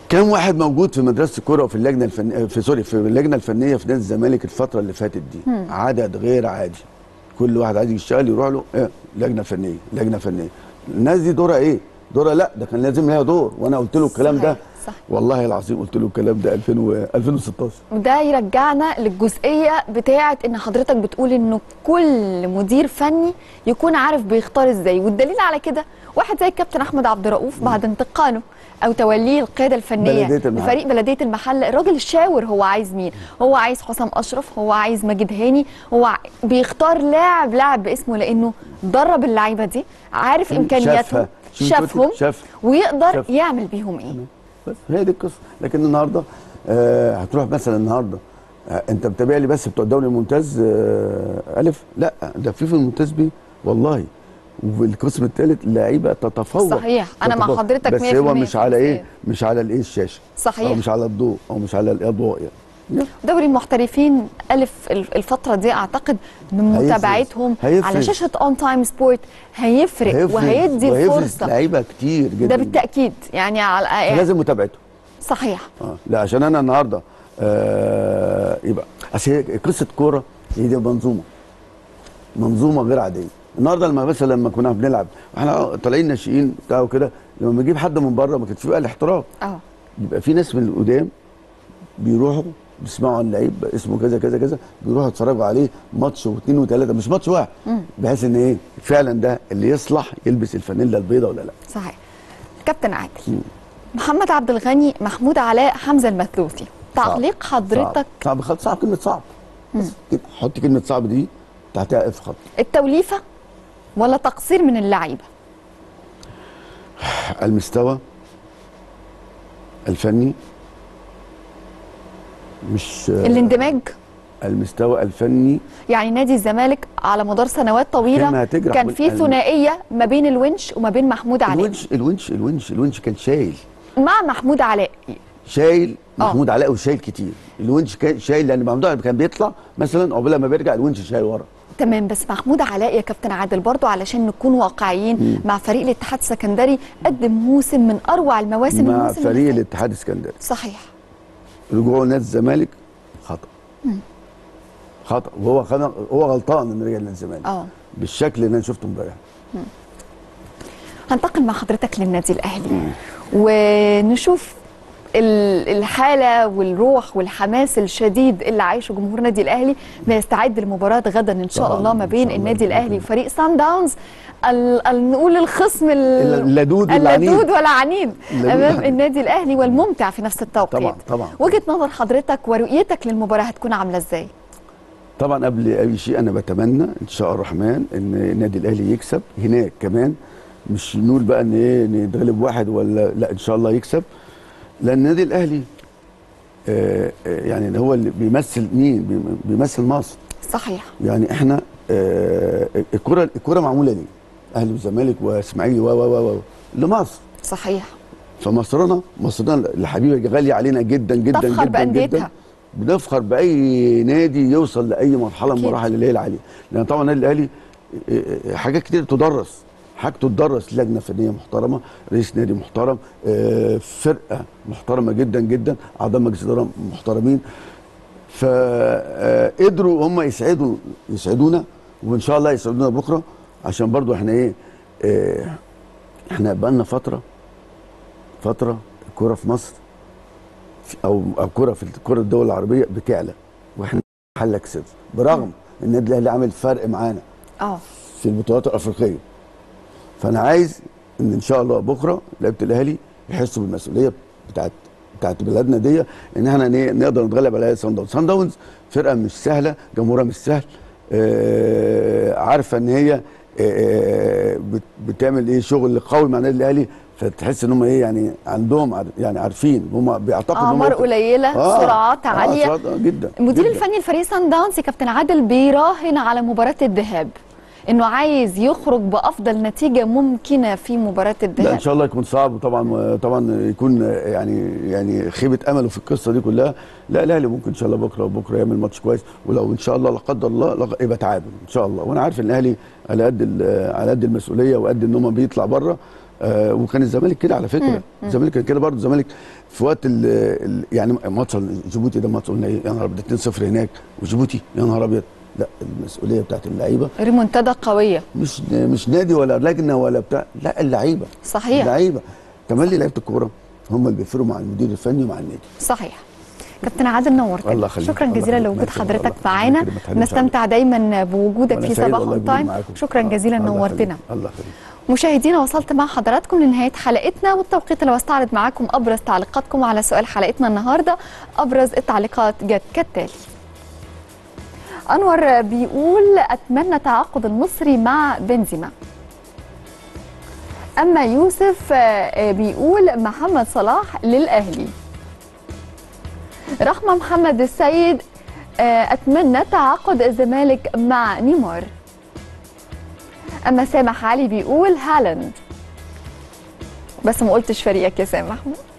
كم واحد موجود في مدرسه الكوره وفي اللجنه الفنيه في سوري في اللجنه الفنيه في نادي الزمالك الفتره اللي فاتت دي مم. عدد غير عادي كل واحد عايز يشتغل يروح له إيه لجنه فنيه لجنه فنيه الناس دي دورها ايه دورها لا ده كان لازم لها دور وانا قلت له الكلام ده صح. والله العظيم قلت له الكلام ده 2000 و 2016 وده يرجعنا للجزئيه بتاعه ان حضرتك بتقول انه كل مدير فني يكون عارف بيختار ازاي والدليل على كده واحد زي الكابتن احمد عبد الرؤوف بعد انتقاله او توليه القياده الفنيه بلدية المحل. لفريق بلديه المحل الراجل شاور هو عايز مين هو عايز حسام اشرف هو عايز ماجد هاني هو ع- بيختار لاعب لاعب باسمه لانه درب اللعيبه دي عارف امكانياتهم شافها. شوف شافهم توتي- شاف ويقدر شاف. يعمل بيهم ايه بس هي دي القصه لكن النهارده آه هتروح مثلا النهارده آه انت متابع لي بس بتوع الدوري الممتاز آه الف لا ده في في الممتاز بي والله وفي القسم الثالث لعيبه تتفوق صحيح. أنا مع تتفوق. حضرتك بس 100% هو مش على في ايه مش على الايه الشاشه صحيح. او مش على الضوء او مش على الاضواء يعني دوري المحترفين الف ال- الفتره دي اعتقد من هيفرز. متابعتهم هيفرز. على شاشه اون تايم سبورت هيفرق هيفرز- وهيدي وهيفرز الفرصه لعيبه كتير جدا ده بالتاكيد يعني على يعني لازم متابعته صحيح اه لا عشان انا النهارده آه يبقى اصل هي قصه كوره هي دي منظومه منظومه غير عاديه النهارده لما مثلا لما كنا بنلعب احنا طالعين ناشئين بتاع وكده لما بنجيب حد من بره ما كانش في بقى الاحتراف اه يبقى في ناس من القدام بيروحوا بيسمعوا عن لعيب اسمه كذا كذا كذا بيروحوا يتفرجوا عليه ماتش واثنين وثلاثه مش ماتش واحد مم. بحيث ان ايه فعلا ده اللي يصلح يلبس الفانيلا البيضاء ولا لا صحيح كابتن عادل محمد عبد الغني محمود علاء حمزه المثلوثي تعليق حضرتك صعب صعب, صعب كلمه صعب مم. كده حط كلمه صعب دي تحتها اف خط التوليفه ولا تقصير من اللعيبه المستوى الفني مش الاندماج المستوى الفني يعني نادي الزمالك على مدار سنوات كلمة طويله هتجرح كان من في الم- ثنائيه ما بين الونش وما بين محمود علاء الونش الونش الونش الونش كان شايل مع محمود علاء شايل آه. محمود علاء وشايل كتير الونش كان شايل لان محمود علاء كان بيطلع مثلا قبل ما بيرجع الونش شايل ورا تمام بس محمود علاء يا كابتن عادل برضو علشان نكون واقعيين مم. مع فريق الاتحاد السكندري قدم موسم من اروع المواسم مع الموسم اللي فريق فات. الاتحاد السكندري صحيح رجوعه نادي الزمالك خطا مم. خطا وهو خنا هو غلطان انه رجع نادي الزمالك اه بالشكل اللي انا شفته امبارح مم. هنتقل مع حضرتك للنادي الاهلي ونشوف ال- الحاله والروح والحماس الشديد اللي عايشه جمهور النادي الاهلي بيستعد لمباراه غدا ان شاء طبعاً، الله ما إن بين شاء الله النادي يكون الاهلي وفريق سان داونز ال- ال- نقول الخصم ال- اللدود والعنيد. اللدود والعنيد اللدود امام والعنيد. النادي الاهلي والممتع في نفس التوقيت طبعا طبعا وجهه نظر حضرتك ورؤيتك للمباراه هتكون عامله ازاي؟ طبعا قبل اي شيء انا بتمنى ان شاء الرحمن ان النادي الاهلي يكسب هناك كمان مش نقول بقى ان ايه نتغلب واحد ولا لا ان شاء الله يكسب لان النادي الاهلي آه آه، يعني هو اللي بيمثل مين بيم- بيمثل مصر صحيح يعني احنا آه الكره الكره معموله ليه اهلي وزمالك واسماعيلي و و و و لمصر صحيح فمصرنا مصرنا الحبيبه غاليه علينا جدا جدا تفخر جدا جدا بأنديتها. بنفخر باي نادي يوصل لاي مرحله من أكيد. المراحل اللي هي العاليه لان طبعا النادي الاهلي إيه، إيه، حاجات كتير تدرس حاجته تدرس لجنه فنيه محترمه رئيس نادي محترم آه، فرقه محترمه جدا جدا اعضاء مجلس اداره محترمين فقدروا هم يسعدوا يسعدونا وان شاء الله يسعدونا بكره عشان برضو احنا ايه آه، احنا بقالنا فتره فتره الكوره في مصر في- او او الكوره في الكوره الدول العربيه بتعلى واحنا حلك صفر برغم ان النادي الاهلي عامل فرق معانا اه في البطولات الافريقيه فانا عايز ان ان شاء الله بكره لعيبه الاهلي يحسوا بالمسؤوليه بتاعت بتاعت بلادنا دي ان احنا ن- نقدر نتغلب على سان داونز سان داونز فرقه مش سهله جمهورها مش سهل آه عارفه ان هي آه بت- بتعمل ايه شغل قوي مع النادي الاهلي فتحس ان هم ايه يعني عندهم عار- يعني عارفين هم بيعتقدوا إن هم اعمار قليله آه، سرعات آه، عاليه سرعات، آه، جدا المدير جداً. الفني لفريق سان داونز يا كابتن عادل بيراهن على مباراه الذهاب انه عايز يخرج بافضل نتيجه ممكنه في مباراه لا ان الذهاب شاء الله يكون صعب طبعا طبعا يكون يعني يعني خيبه امله في القصه دي كلها لا الاهلي ممكن ان شاء الله بكره وبكره يعمل ماتش كويس ولو ان شاء الله لا قدر الله لا- يبقى تعادل ان شاء الله وانا عارف ان الاهلي على قد ال- على قد المسؤوليه وقد ان هم بيطلع بره آه وكان الزمالك كده على مم. فكره مم. الزمالك كان كده برضه الزمالك في وقت ال ال يعني ماتش جيبوتي ده ماتش قلنا ايه يا نهار ابيض 2-0 هناك وجيبوتي يا نهار ابيض لا المسؤوليه بتاعت اللعيبه ريمونتادا قويه مش مش نادي ولا لجنه ولا بتاع لا اللعيبه صحيح اللعيبه تملي لعيبه الكوره هم اللي بيفرقوا مع المدير الفني ومع النادي صحيح كابتن عادل نورتنا الله يخليك. شكرا الله جزيلا يخليك. لوجود ما يخليك. حضرتك الله معانا يخليك. ما تحرمش نستمتع دايما بوجودك وأنا في سعيد صباح والله اون بوجودي تايم معاكم. شكرا الله- جزيلا الله نورتنا يخليك. الله يخليك مشاهدينا وصلت مع حضراتكم لنهايه حلقتنا والتوقيت اللي بستعرض معاكم ابرز تعليقاتكم على سؤال حلقتنا النهارده ابرز التعليقات جت كالتالي انور بيقول اتمنى تعاقد المصري مع بنزيما اما يوسف آه، بيقول محمد صلاح للاهلي رحمه محمد السيد آه، اتمنى تعاقد الزمالك مع نيمار اما سامح علي بيقول هالاند بس ما قلتش فريقك يا سامح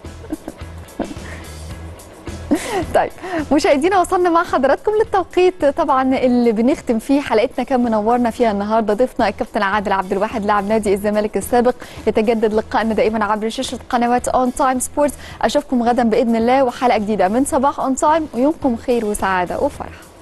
طيب مشاهدينا وصلنا مع حضراتكم للتوقيت طبعا اللي بنختم فيه حلقتنا كان منورنا فيها النهارده ضيفنا الكابتن عادل عبد الواحد لاعب نادي الزمالك السابق يتجدد لقائنا دائما عبر شاشه قنوات اون تايم سبورتس اشوفكم غدا باذن الله وحلقه جديده من صباح اون تايم ويومكم خير وسعاده وفرح